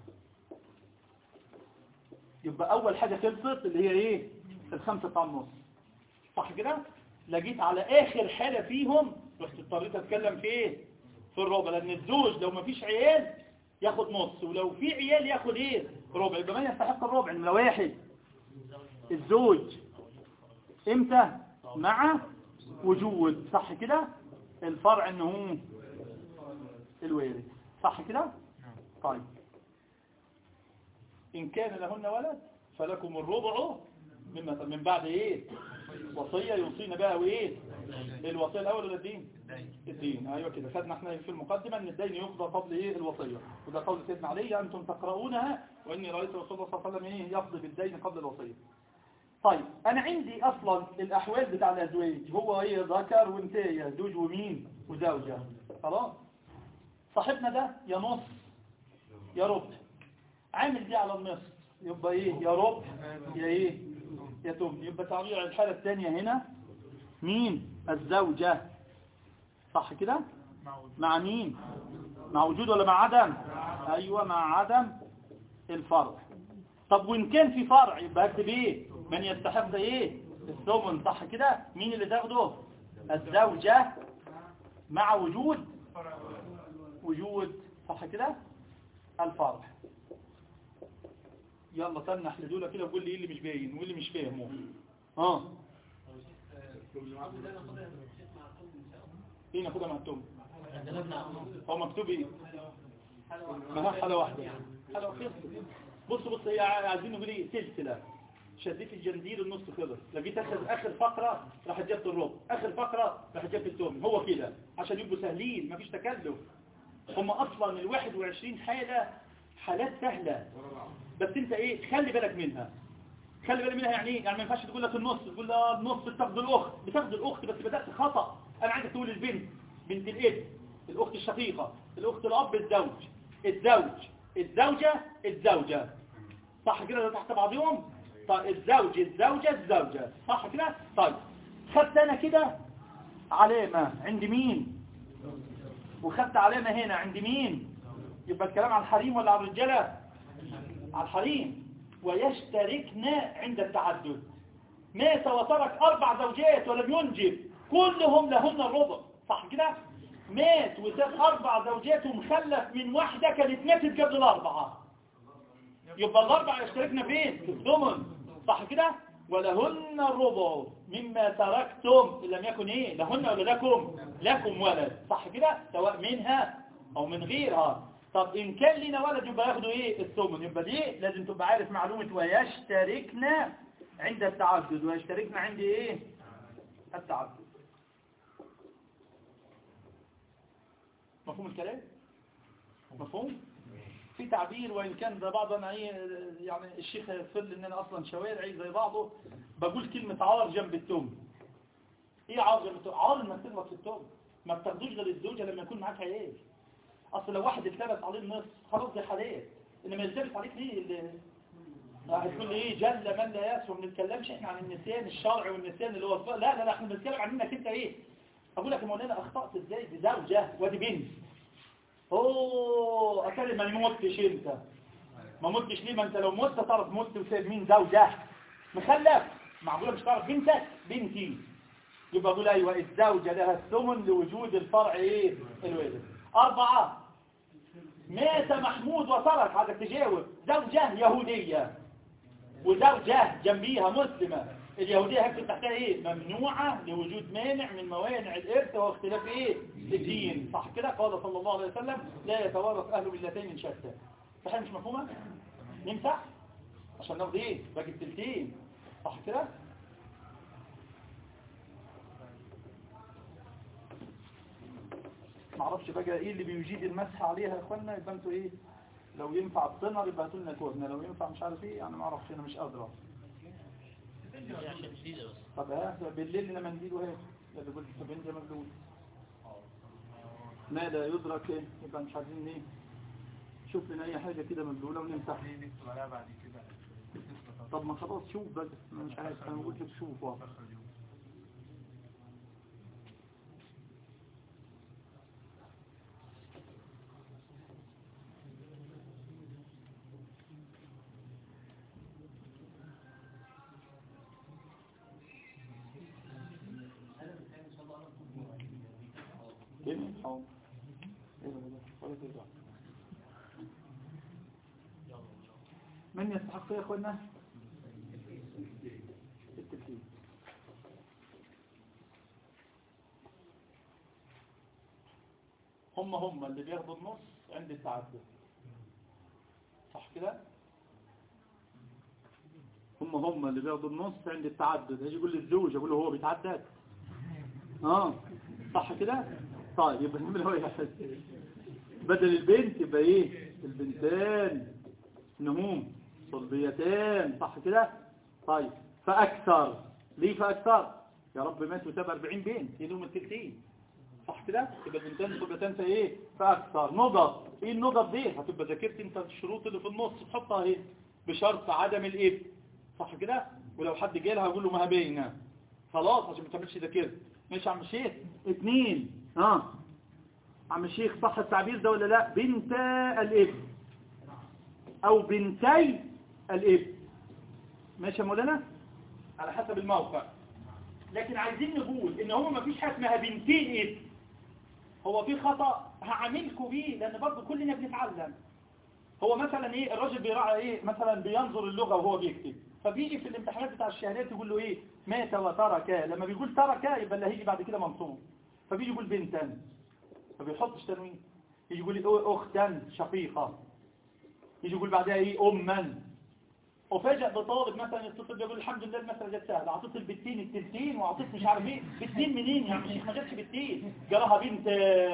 يبقى اول حاجة خلصت اللي هي ايه الخمسة بتاع النص صح كده لقيت على اخر حالة فيهم رحت اضطريت اتكلم في ايه في الربع لان الزوج لو ما فيش عيال ياخد نص ولو في عيال ياخد ايه ربع يبقى من يستحق الربع نمرة واحد الزوج امتى مع وجود صح كده الفرع انه هو الوارث صح كده طيب ان كان لهن ولد فلكم الربع مما من بعد ايه وصية يوصينا بقى وايه الوصية الاول ولا الدين الدين ايوه كده خدنا احنا في المقدمة ان الدين يقضى قبل ايه الوصية وده قول سيدنا علي انتم تقرؤونها واني رأيت رسول الله صلى الله عليه وسلم ايه يقضي بالدين قبل الوصية طيب انا عندي اصلا الاحوال بتاع الازواج هو ايه ذكر وانت يا زوج ومين وزوجة خلاص صاحبنا ده يا نص يا ربع عامل دي على النص يبقى ايه يا ربع يا ايه يا تمن يبقى تعبير الحالة الثانية هنا مين الزوجة صح كده مع مين مع وجود ولا مع عدم ايوه مع عدم الفرع طب وان كان في فرع يبقى اكتب ايه من يستحق ايه الثمن صح كده مين اللي تاخده الزوجة مع وجود وجود صح كده الفرع يلا تنح لدولة كده وقول لي ايه اللي مش باين واللي مش فاهمه اه ايه ناخدها مع التوم هو مكتوب ايه ما هي حالة واحدة حالة واحدة بص بص هي عايزين نقول ايه سلسلة شديت الجندير النص خلص لقيت اخر اخر فقرة راح جبت الربع اخر فقرة راح جبت التوم هو كده عشان يبقوا سهلين مفيش تكلف هم اصلا ال 21 حالة حالات سهلة بس انت ايه خلي بالك منها خلي بالك منها يعني ايه يعني ما ينفعش تقول لك النص تقول لا النص بتاخد الاخت بتاخد الاخت بس بدأت خطأ انا عايزك تقول البنت بنت الابن الاخت الشقيقة الأخت الأب الزوج الزوج الزوجة الزوجة صح كده ده تحت بعضهم طيب الزوج الزوجة الزوجة صح كده طيب خدت أنا كده علامة عند مين وخدت علامة هنا عند مين يبقى الكلام على الحريم ولا على الرجالة على الحريم ويشتركن عند التعدد مات وترك أربع زوجات ولم ينجب كلهم لهن الربع صح كده مات وساب أربع زوجات ومخلف من واحدة كانت ماتت قبل الأربعة يبقى الأربعة يشتركنا فين في الثمن صح كده ولهن الربع مما تركتم إن لم يكن إيه لهن ولا لكم لكم ولد صح كده سواء منها أو من غيرها طب إن كان لنا ولد يبقى ياخدوا إيه الثمن يبقى دي لازم تبقى عارف معلومة ويشتركنا عند التعدد ويشتركنا عند إيه التعدد مفهوم الكلام مفهوم في تعبير وإن كان ده بعض أنا إيه يعني الشيخ يفل إن أنا أصلا شوارعي زي بعضه بقول كلمة عار جنب التوم إيه عار جنب التوم عار إنك تغلط في التوم ما بتاخدوش غير الزوجة لما يكون معاك عيال أصل لو واحد التبس عليه النص خلاص زي حالات إنما يلتبس عليك ليه اللي هتقول لي ايه جل من لا يسهو ما بنتكلمش احنا عن النسيان الشرعي والنسيان اللي هو لا لا لا احنا بنتكلم عن انك انت ايه اقول لك يا مولانا اخطأت ازاي دي زوجة ودي بنت اوه اتاري ما متش انت ما متش ليه ما انت لو مت تعرف مت وسايب مين زوجة مخلف معقوله مش تعرف بنتك بنتي يبقى اقول ايوه الزوجة لها الثمن لوجود الفرع ايه الوالد اربعة مات محمود وترك هذا تجاوب زوجة يهودية وزوجة جنبيها مسلمة اليهودية هكتب تحتها ايه ممنوعة لوجود مانع من موانع الارث واختلاف ايه الدين صح كده قال صلى الله عليه وسلم لا يتوارث اهل ملتين شتى صحيح مش مفهومة نمسح عشان ناخد ايه باقي التلتين صح كده معرفش بقى ايه اللي بيجيد المسح عليها يا اخوانا يبقى انتوا ايه لو ينفع الطنر يبقى هاتوا لنا كورنا لو ينفع مش عارف ايه يعني ما اعرفش انا مش قادره طب ها بالليل لما نزيد وهي اللي قلت طب انت مبلول ما لا يدرك ايه يبقى مش عايزين ايه شوف لنا اي حاجه كده مبلوله ونمسح طب ما خلاص شوف بس انا مش عارف انا قلت لك شوف واضح من يستحق يا اخوانا التكليف هم هم اللي بياخدوا النص عند التعدد صح كده هم هم اللي بياخدوا النص عند التعدد هيجي يقول للزوج يقول له هو بيتعدد اه صح كده طيب يبقى نعمل هو يا حسن بدل البنت يبقى ايه البنتان نموم صلبيتان صح كده طيب فاكثر ليه فاكثر يا رب مات وساب 40 بنت يدوم التلتين صح كده يبقى البنتان صلبيتان في ايه فاكثر نضط ايه النضط دي هتبقى ذاكرت انت الشروط اللي في النص تحطها اهي بشرط عدم الاب صح كده ولو حد جالها هقول له ما باينه خلاص عشان ما تعملش ذاكرت ماشي يا عم الشيخ اثنين اه عم الشيخ صح التعبير ده ولا لا بنتا الابن او بنتي الابن ماشي يا مولانا على حسب الموقع لكن عايزين نقول ان هو ما فيش حاجه اسمها بنتين ابن هو في خطأ هعاملكم بيه لان برضه كلنا بنتعلم هو مثلا ايه الراجل بيراعي ايه مثلا بينظر اللغة وهو بيكتب فبيجي في الامتحانات بتاع الشهادات يقول له ايه مات وترك لما بيقول ترك يبقى اللي هيجي بعد كده منصوب فبيجي يقول بنتا ما بيحطش تنوين يجي يقول إيه اختا شقيقة يجي يقول بعدها ايه اما وفاجئ بطالب مثلا يتصل بيقول الحمد لله المسألة جت سهلة اعطيت البتين التلتين واعطيت مش عارف ايه بتين منين يعني الشيخ ما جاتش بتين جراها بنت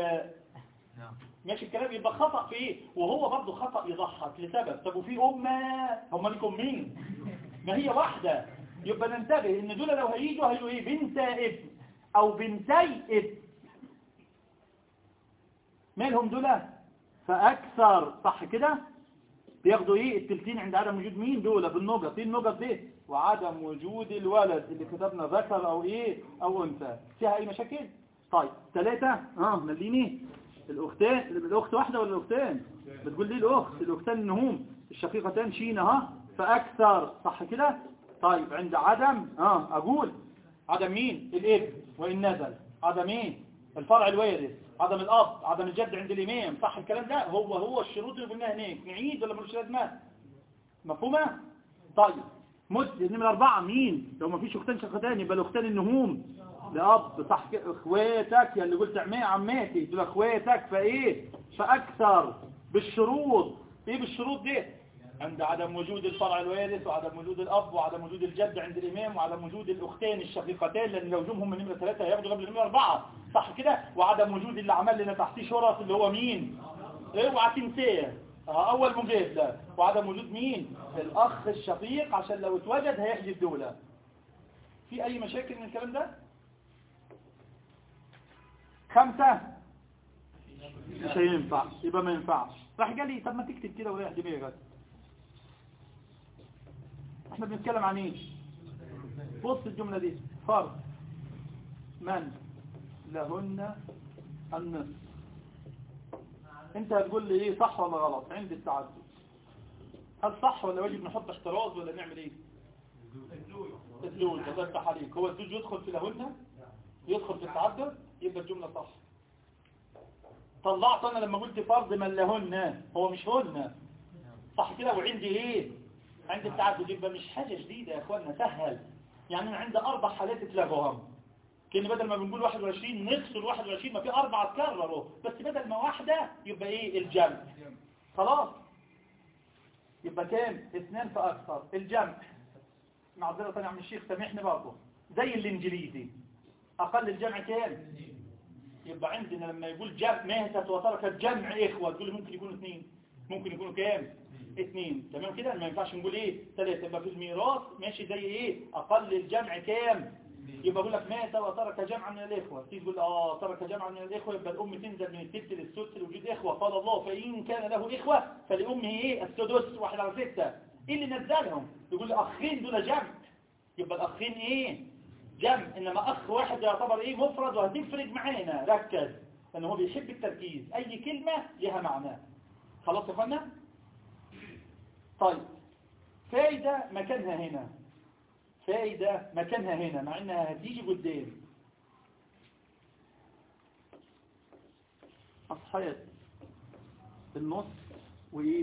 ماشي الكلام يبقى خطأ في ايه وهو برضه خطأ يضحك لسبب طب وفي أمة هم لكم مين ما هي واحدة يبقى ننتبه ان دول لو هيجوا هيجوا ايه بنت ابن او بنتي ابن مالهم دول فاكثر صح كده بياخدوا ايه التلتين عند عدم وجود مين دول بالنقط ايه النقط دي وعدم وجود الولد اللي كتبنا ذكر او ايه او انثى فيها اي مشاكل طيب ثلاثة اه مليني الاختين الاخت واحدة ولا الاختين بتقول لي الاخت الاختان النهوم الشقيقتان شين ها فاكثر صح كده طيب عند عدم اه اقول عدم مين الابن وان نزل عدم ايه الفرع الوارث عدم الاب عدم الجد عند الامام صح الكلام ده هو هو الشروط اللي قلناها هناك نعيد ولا ملوش لازمه مفهومه طيب مسلم نمرة أربعة مين لو ما فيش أختان شقتان يبقى الأختان النهوم لأب صح كده إخواتك يا اللي قلت عمي عماتي دول إخواتك فإيه فأكثر بالشروط إيه بالشروط دي عند عدم وجود الفرع الوارث وعدم وجود الأب وعدم وجود الجد عند الإمام وعدم وجود الأختين الشقيقتين لأن لو جمهم من نمرة ثلاثة هياخدوا قبل نمرة أربعة صح كده وعدم وجود اللي عمل لنا تحتيه شرط اللي هو مين اوعى تنساه اه اول مجادلة وعدم وجود مين الاخ الشقيق عشان لو اتوجد هيحجب دولة في اي مشاكل من الكلام ده خمسة مش هينفع يبقى ما ينفعش راح قال لي طب ما تكتب كده وريح دماغك احنا بنتكلم عن ايه بص الجملة دي فرض من لهن النصف انت هتقول لي ايه صح ولا غلط عند التعدد هل صح ولا واجب نحط احتراز ولا نعمل ايه الزوج الله يفتح عليك هو الزوج يدخل في لهن يدخل في التعدد يبقى الجملة صح طلعت انا لما قلت فرض من لهن هو مش هن صح كده وعندي ايه عند التعدد يبقى مش حاجة جديدة يا اخوانا سهل يعني انا عندي اربع حالات اتلغوهم كان بدل ما بنقول 21 نفصل 21 ما في أربعة تكرروا بس بدل ما واحدة يبقى إيه الجمع خلاص يبقى كام اثنين فأكثر الجمع معذرة ثانية عم الشيخ سامحني برضه زي الإنجليزي أقل الجمع كام يبقى عندنا لما يقول جمع ماتت وتركت جمع إخوة تقول ممكن يكونوا اثنين ممكن يكونوا كام اثنين تمام كده ما ينفعش نقول ايه ثلاثة يبقى في الميراث ماشي زي ايه اقل الجمع كام يبقى بقول لك مات وترك جمعا من الإخوة تيجي تقول آه ترك جمعا من الإخوة يبقى الأم تنزل من الثلث للسدس لوجود إخوة قال الله فإن كان له إخوة فلأمه إيه السدس واحد على ستة إيه اللي نزلهم يقول لي أخين دول جمع يبقى الأخين إيه جمع إنما أخ واحد يعتبر إيه مفرد وهتفرق معانا ركز لأنه هو بيحب التركيز أي كلمة لها معنى خلاص يا فندم طيب فايدة مكانها هنا فائدة مكانها هنا مع انها هتيجي قدام اصحاب النص وايه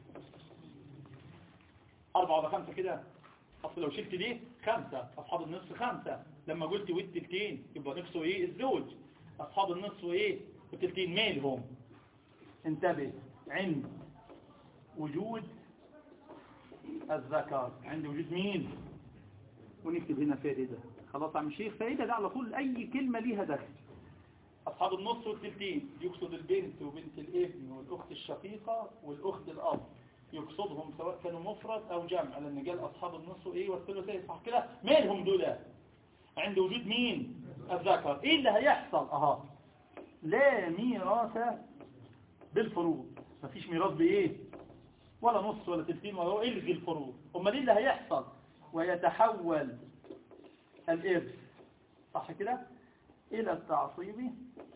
اربعة ولا خمسة كده اصل لو شلت دي خمسة اصحاب النصف خمسة لما قلت والتلتين يبقى نفسه ايه الزوج اصحاب النصف وايه والتلتين مالهم انتبه عند وجود الذكر عند وجود مين ونكتب هنا فائدة خلاص عم شيخ فائدة ده على طول أي كلمة ليها دخل أصحاب النص والتلتين يقصد البنت وبنت الابن والأخت الشقيقة والأخت الأب يقصدهم سواء كانوا مفرد أو جمع لأن قال أصحاب النص وإيه والثلثين صح كده مالهم دول عند وجود مين الذكر إيه اللي هيحصل أها لا ميراث بالفروض مفيش ميراث بإيه ولا نص ولا تلتين ولا هو إلغي الفروض أمال إيه اللي هيحصل ويتحول الإرث صح كده إلى التعصيب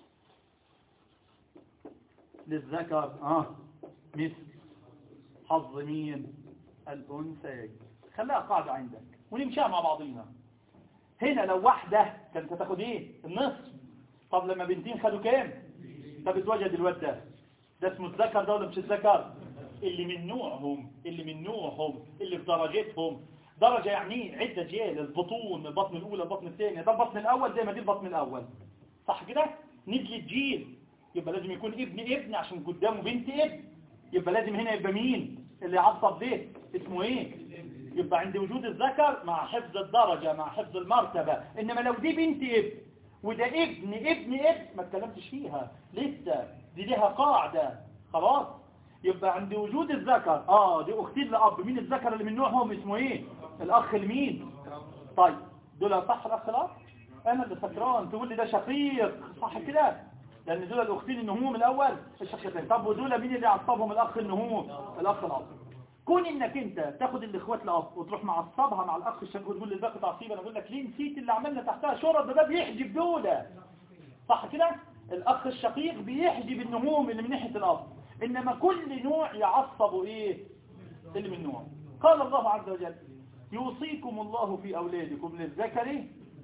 للذكر آه مثل حظ مين الأنثى خليها قاعدة عندك ونمشيها مع بعضينا هنا لو واحدة كانت هتاخد ايه النصف طب لما بنتين خدوا كام طب اتوجد الواد ده ده اسمه الذكر ده ولا مش الذكر اللي من نوعهم اللي من نوعهم اللي في درجتهم درجة يعني عدة جيل البطون البطن الأولى البطن الثانية ده البطن الأول زي ما دي البطن الأول صح كده نجي الجيل يبقى لازم يكون ابن ابن عشان قدامه بنت ابن يبقى لازم هنا يبقى مين اللي يعصب ده اسمه ايه يبقى عند وجود الذكر مع حفظ الدرجة مع حفظ المرتبة انما لو دي بنت ابن وده ابن ابن ابن ما اتكلمتش فيها لسه دي ليها قاعدة خلاص يبقى عند وجود الذكر اه دي اختين لاب مين الذكر اللي من نوعهم اسمه ايه الاخ المين طيب دول صح الاخ الاب انا اللي سكران تقول لي ده شقيق صح كده لان دول الاختين النهوم الاول الشقيقين طب ودول مين اللي عصبهم الاخ النهوم الاخ الاب كون انك انت تاخد الاخوات الاب وتروح معصبها مع الاخ الشقيق وتقول للباقي تعصيب انا اقول لك ليه نسيت اللي عملنا تحتها شرط ده ده بيحجب دول صح كده الاخ الشقيق بيحجب النهوم اللي من ناحيه الاب انما كل نوع يعصب ايه اللي من نوع قال الله عز وجل يوصيكم الله في اولادكم للذكر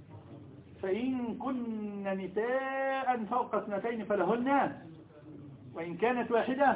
فإن كن نساء فوق اثنتين فلهن وإن كانت واحدة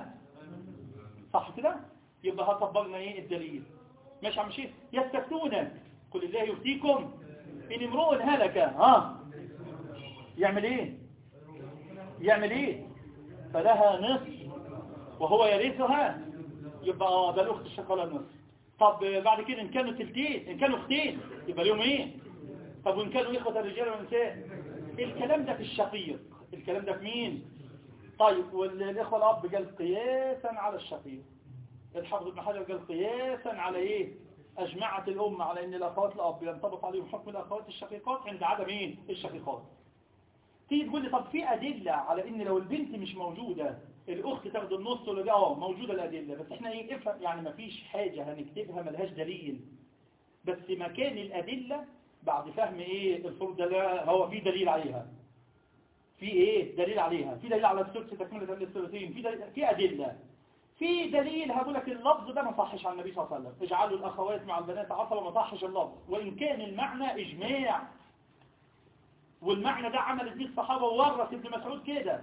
صح كده يبقى هطبقنا ايه الدليل ماشي عم شيء يستفتونك قل الله يفتيكم إن امرؤ هلك ها يعمل ايه يعمل ايه فلها نصف وهو يرثها يبقى اه ده الاخت الشقاله النصف طب بعد كده ان كانوا تلتين ان كانوا اختين يبقى لهم ايه طب وإن كانوا إخوة الرجال والنساء الكلام ده في الشقيق الكلام ده في مين طيب والإخوة الأب قال قياسا على الشقيق الحافظ ابن حجر قال قياسا على إيه أجمعت الأمة على أن الأخوات الأب ينطبق عليهم حكم الأخوات الشقيقات عند عدم إيه الشقيقات تيجي تقول لي طب في أدلة على أن لو البنت مش موجودة الأخت تاخد النص ولا اه موجودة الأدلة بس احنا ايه افهم يعني ما فيش حاجة هنكتبها ملهاش دليل بس مكان الأدلة بعد فهم ايه الفروض ده هو في دليل عليها في ايه دليل عليها في دليل على الثلث تكملة للثلثين في دليل في أدلة في دليل هقول لك اللفظ ده ما صحش عن النبي صلى الله عليه وسلم اجعلوا الأخوات مع البنات عصبة ما صحش اللفظ وإن كان المعنى إجماع والمعنى ده عملت بيه الصحابة وورث ابن مسعود كده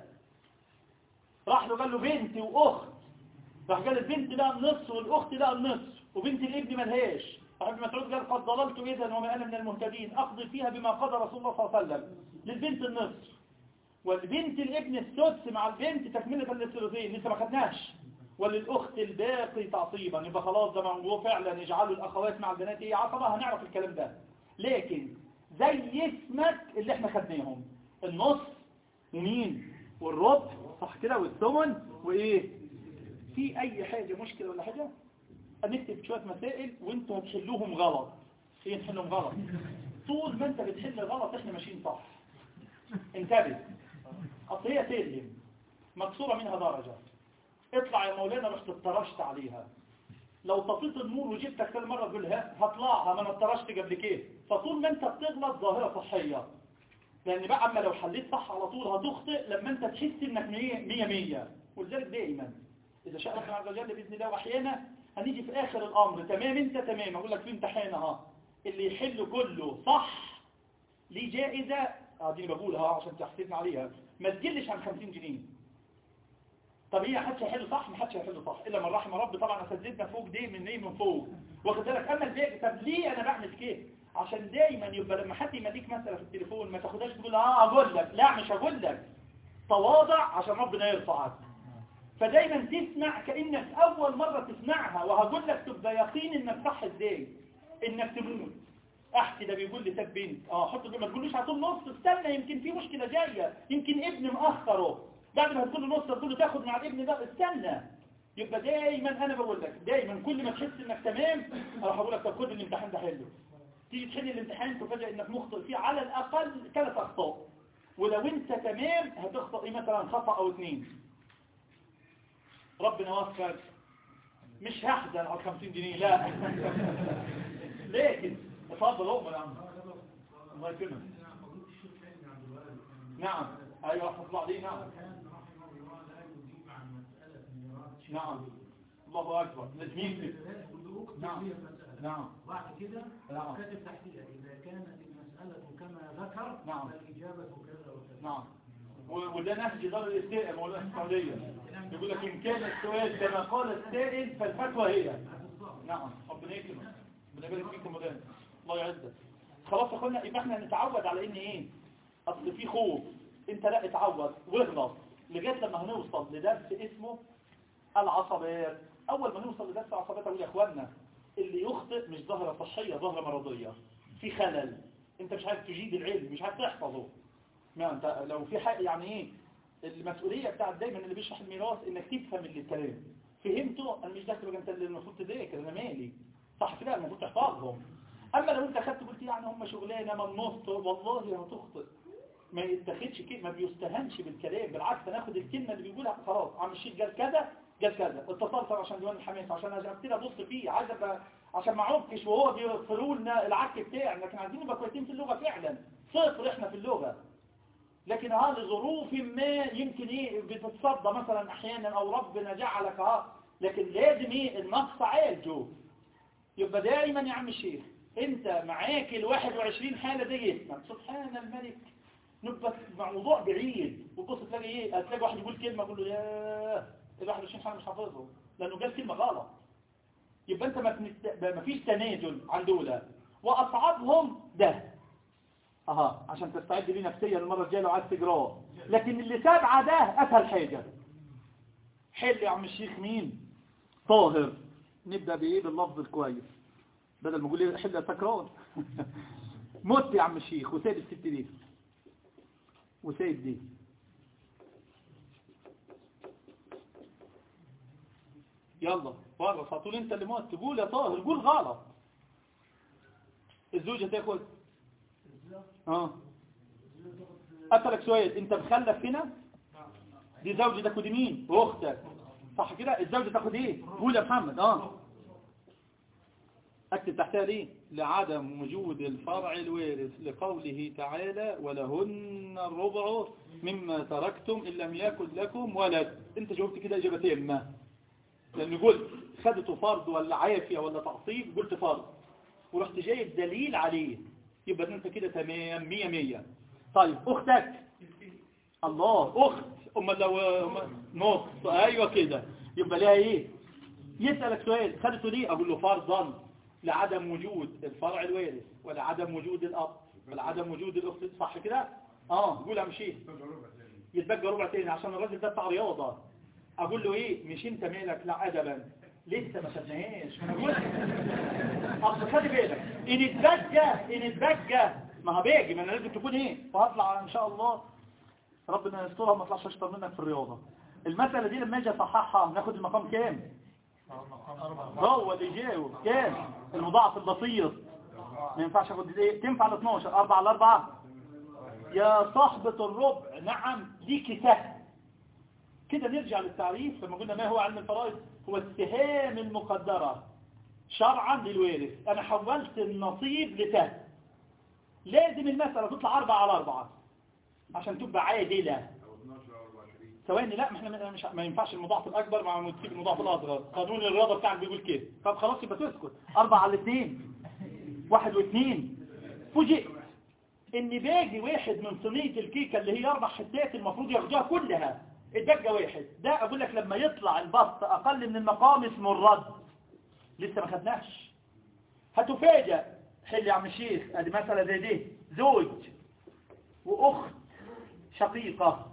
راح له قال له بنت وأخت راح قال البنت لها النص والأخت لها النص وبنت الابن ملهاش ابن مسعود قال قد ضللت إذا وما أنا من المهتدين أقضي فيها بما قضى رسول الله صلى الله عليه وسلم للبنت النصف والبنت الابن السدس مع البنت تكملة للثلثين لسه ما خدناش وللأخت الباقي تعصيبا يبقى خلاص ده موضوع فعلا يجعلوا الأخوات مع البنات هي عصبة هنعرف الكلام ده لكن زي اسمك اللي احنا خدناهم النص ومين والربع صح كده والثمن وايه في اي حاجة مشكلة ولا حاجة هنكتب شوية مسائل وانتوا هتحلوهم غلط ايه نحلهم غلط طول ما انت بتحل غلط احنا ماشيين صح انتبه اصل هي سلم مكسورة منها درجة اطلع يا مولانا رحت اتطرشت عليها لو طفيت النور وجبتك كل مرة تقول ها هطلعها ما انا اتطرشت قبل كده فطول ما انت بتغلط ظاهرة صحية لان بقى اما لو حليت صح على طول هتخطئ لما انت تحس انك مية مية, مية. ولذلك دائما اذا شاء الله عز وجل باذن الله واحيانا هنيجي في آخر الأمر تمام انت تمام أقول لك في امتحان اهو اللي يحل كله صح ليه جائزة اديني بقولها عشان تحسبنا عليها ما تقلش عن 50 جنيه طب هي حدش هيحل صح ما حدش هيحل صح الا من رحم ربي طبعا اساتذتنا فوق دي من ايه من فوق واخد بالك اما الباقي طب ليه انا بعمل كده عشان دايما يبقى لما حد يمديك مساله في التليفون ما تاخدهاش تقول اه اقول لك لا مش هقول لك تواضع عشان ربنا يرفعك فدايما تسمع كأنك أول مرة تسمعها وهقول لك تبقى يقين إنك صح إزاي إنك تموت أحكي ده بيقول لي ساب بنت اه حط ما تقولوش هتقول نص استنى يمكن في مشكلة جاية يمكن ابن مأخره بعد ما هتقول له نص هتقول له تاخد مع الابن ده استنى يبقى دايما أنا بقول لك دايما كل ما تحس إنك تمام أروح أقول لك طب خد الامتحان ده حله تيجي تحل الامتحان تفاجئ إنك مخطئ فيه على الأقل ثلاث أخطاء ولو أنت تمام هتخطئ مثلا خطأ أو اثنين ربنا وفقك مش هحزن على 50 جنيه لا لكن اتفضل اؤمن يا عم الله يكرمك نعم ايوه رحمه الله عليه نعم نعم الله اكبر نجمين نعم نعم بعد كده نعم. كاتب تحتيها اذا كانت المساله كما ذكر نعم. فالاجابه كذا وكذا نعم و- وده نهج دار الاستاء مولانا السعودية يقول لك إن كان السؤال كما قال السائل فالفتوى هي نعم ربنا يكرمك ربنا يبارك فيكم مولانا الله يعزك خلاص يا اخوانا يبقى احنا نتعود على ان ايه اصل في خوف انت لا اتعود واغلط لغايه لما هنوصل لدرس اسمه العصبات اول ما نوصل لدرس العصبات اقول يا اخوانا اللي يخطئ مش ظاهره صحيه ظاهره مرضيه في خلل انت مش عارف تجيد العلم مش عارف تحفظه ما انت لو في حاجه يعني ايه المسؤوليه بتاعت دايما اللي بيشرح الميراث انك تفهم اللي الكلام فهمته انا مش داخل بقى انت اللي المفروض تذاكر انا مالي صح كده المفروض تحفظهم اما لو انت خدت قلت يعني هم شغلانه من نص والله هتخطئ ما يتخذش كده ما بيستهانش بالكلام بالعكس ناخد الكلمة اللي بيقولها خلاص عم الشيخ قال كذا قال كذا اتصلت عشان ديوان الحماس عشان ابتدي ابص فيه عايز ابقى عشان ما اعكش وهو بيوصلوا لنا العك بتاعي لكن عايزين نبقى كويسين في اللغة فعلا صفر احنا في اللغة لكن ها لظروف ما يمكن ايه بتتصدى مثلا احيانا او ربنا جعلك ها لكن لازم ايه النقص عالجه يبقى دايما يا عم الشيخ انت معاك ال 21 حالة دي اسمك سبحان الملك نبقى موضوع بعيد وتبص تلاقي ايه هتلاقي واحد يقول كلمة يقول له ياه ال 21 حالة مش حافظهم لانه قال كلمة غلط يبقى انت ما فيش تنازل عن دولة واصعبهم ده اها عشان تستعد ليه نفسيا المرة الجاية لو عايز تجراه لكن اللي سابعة ده اسهل حاجة حل يا عم الشيخ مين طاهر نبدأ بايه باللفظ الكويس بدل ما اقول لي حل تكرار مت يا عم الشيخ وسايب الست دي وسايب دي يلا بره سطول انت اللي موت تقول يا طاهر قول غلط الزوجة تاخد اه اسألك سؤال انت مخلف هنا دي زوجة تاخد مين واختك صح كده الزوجة تاخد ايه قول يا محمد اه اكتب تحتها ليه لعدم وجود الفرع الوارث لقوله تعالى ولهن الربع مما تركتم إن لم يكن لكم ولد انت جاوبت كده اجابتين ما لان قلت خدته فرض ولا عافية ولا تعصيب قلت فرض ورحت جايب دليل عليه يبقى انت كده تمام مية مية طيب اختك الله اخت اما لو نص ايوه كده يبقى لها ايه يسألك سؤال خدته ليه اقول له فرضا لعدم وجود الفرع الوارث ولعدم وجود الاب ولعدم وجود الاخت صح كده اه قول يا مشي يتبقى ربع تاني عشان الراجل ده بتاع رياضه اقول له ايه مش انت مالك لا ادبا لسه ما خدناهاش ما انا قلت اصل خلي بالك ان اتبقى ان اتبقى ما هباجي ما انا لازم تكون ايه وهطلع ان شاء الله ربنا يسترها ما اطلعش اشطر منك في الرياضه المساله دي لما اجي اصححها ناخد المقام كام هو اللي يجاوب كام المضاعف البسيط ما ينفعش اخد ايه تنفع ال 12 4 على 4 يا صاحبة الربع نعم ليك سهم كده نرجع للتعريف لما قلنا ما هو علم الفرائض هو السهام المقدرة شرعا للوارث انا حولت النصيب لسهم لازم المسألة تطلع 4 على 4 عشان تبقى عادلة ثواني لا ما احنا مش ما ينفعش المضاعف الاكبر مع تسيب المضاعف الاصغر قانون الرياضه بتاعك بيقول كده طب خلاص يبقى تسكت أربعة على الاثنين واحد واثنين فوجئت ان باجي واحد من صينيه الكيكه اللي هي اربع حتات المفروض ياخدوها كلها الدجه واحد ده اقول لك لما يطلع البسط اقل من المقام اسمه الرد لسه ما خدناش هتفاجئ حل يا عم الشيخ ادي مساله زي دي زوج واخت شقيقه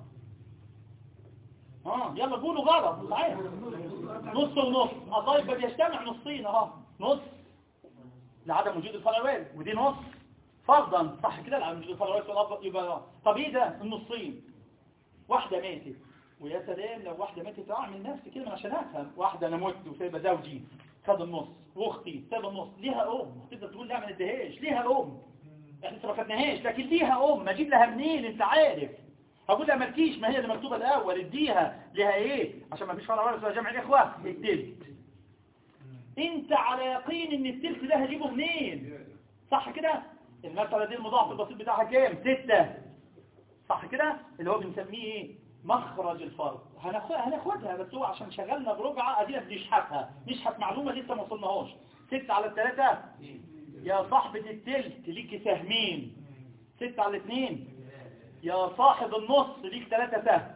اه يلا قولوا غلط صحيح نص ونص الضيف بيجتمع نصين اهو نص لعدم وجود الفرع الوارث ودي نص فرضا صح كده لعدم وجود الفرع الوارث والاب يبقى طب ايه ده النصين واحده ماتت ويا سلام لو واحده ماتت اعمل نفسي كده من عشان افهم واحده انا مت وسايبه زوجي خد النص واختي سايبه النص ليها ام تقدر تقول لا ما نديهاش ليها ام احنا ما خدناهاش لكن ليها ام اجيب لها منين انت عارف هقول لها مالكيش ما هي اللي مكتوبة الأول اديها لها ايه عشان ما فيش فرع وارث ولا جمع الإخوة التلت انت على يقين ان التلت ده هجيبه منين صح كده المسألة دي المضاعف البسيط بتاعها كام ستة صح كده اللي هو بنسميه ايه مخرج الفرض هناخدها بس هو عشان شغلنا بربعة ادينا بنشحتها نشحت معلومة لسه ما وصلناهاش ستة على الثلاثة يا صاحبة التلت ليكي سهمين ستة على الاثنين يا صاحب النص ليك ثلاثة سهم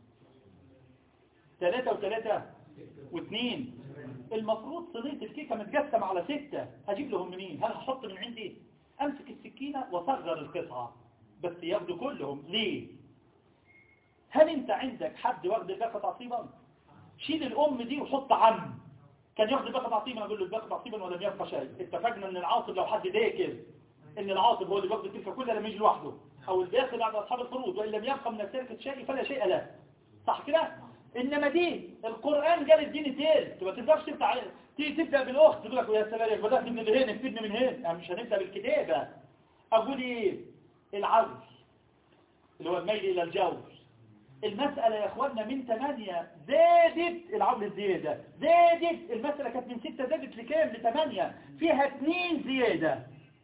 ثلاثة وثلاثة واثنين المفروض صينية الكيكة متقسم على ستة هجيب لهم منين هل هحط من عندي امسك السكينة واصغر القطعة بس ياخدوا كلهم ليه هل انت عندك حد واخد الباقة تعصيبا شيل الام دي وحط عم كان ياخد الباقة تعصيبا اقول له الباقة تعصيبا ولا يبقى شيء اتفقنا ان العاصب لو حد ذاكر ان العاصب هو اللي بياخد التلك كلها لما يجي لوحده او الداخل على اصحاب الفروض وان لم يبقى من التركة شيء فلا شيء له صح كده انما دي القرآن قال اديني تيل ما تقدرش تبدا تيجي تبدا بالاخت تقول لك يا سلام بدات من اللي هنا نفيدني من هنا يعني مش هنبدا بالكتابه اقول ايه العزل اللي هو الميل إلى الجوز المسألة يا اخوانا من 8 زادت العمل الزيادة زادت المسألة كانت من 6 زادت لكام ل 8 فيها 2 زيادة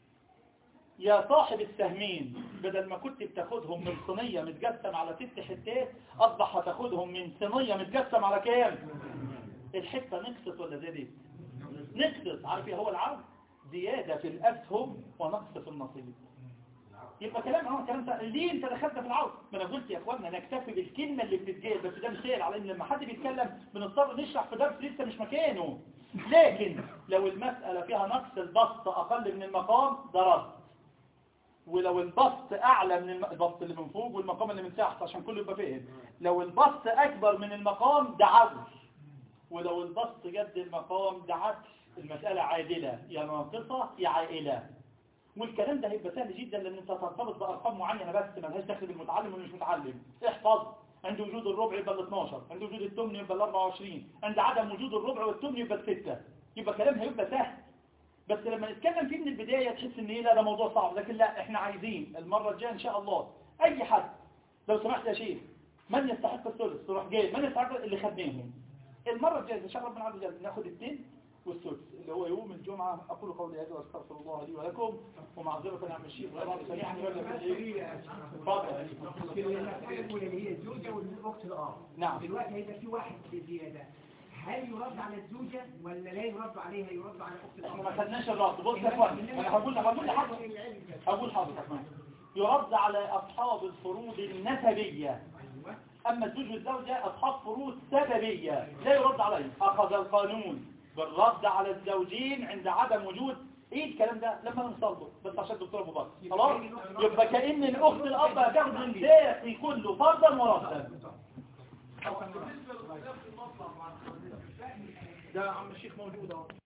يا صاحب السهمين بدل ما كنت بتاخدهم من صينية متقسم على ست حتات أصبح هتاخدهم من صينية متقسم على كام الحتة نقصت ولا زادت نقصت عارف ايه هو العرض زيادة في الأسهم ونقص في النصيب يبقى كلام اه كلام ده ليه انت دخلت في العرض ما انا قلت يا اخوانا نكتفي بالكلمة اللي بتتجاب بس ده مثال على ان لما حد بيتكلم بنضطر نشرح في درس لسه مش مكانه لكن لو المسألة فيها نقص البسط أقل من المقام ده رد ولو البسط أعلى من الم- البسط اللي من فوق والمقام اللي من تحت عشان كله يبقى فاهم لو البسط أكبر من المقام ده عدل ولو البسط جد المقام ده عكس المسألة عادلة يا ناقصة يا عائلة والكلام ده هيبقى سهل جدا لان انت ترتبط بارقام معينه بس ما لهاش دخل بالمتعلم واللي مش متعلم احفظ عند وجود الربع يبقى ال 12 عند وجود الثمن يبقى ال 24 عند عدم وجود الربع والثمن يبقى الستة يبقى كلام هيبقى سهل بس لما نتكلم فيه من البداية تحس ان ايه لا ده موضوع صعب لكن لا احنا عايزين المرة الجاية ان شاء الله اي حد لو سمحت يا شيخ من يستحق الثلث تروح جاي من يستحق اللي خدناهم المرة الجاية ان شاء الله ربنا عز وجل ناخد التين والثلث اللي هو يوم الجمعة أقول قولي هذا وأستغفر الله لي ولكم ومعذرة عن الشيخ طبعا سمعني ولا في الإيه؟ اتفضل الأولى اللي هي الزوجة والأخت الآخر نعم. دلوقتي هيبقى في واحد بزيادة هل يرد على الزوجة ولا لا يرد عليها يرد على أخت احنا ما الآخر؟ خدناش الرد بص يا اخوان انا هقول هقول لحضرتك هقول حضرتك يرد على أصحاب الفروض النسبية أما الزوج والزوجة أصحاب فروض سببية لا يرد عليه أخذ القانون بالرد على الزوجين عند عدم وجود ايه الكلام ده لما نوصل له بس عشان الدكتور ابو بكر خلاص يبقى كأن الاخت الاب هتاخد من باقي كله فرضا وردا ده عم الشيخ موجود اهو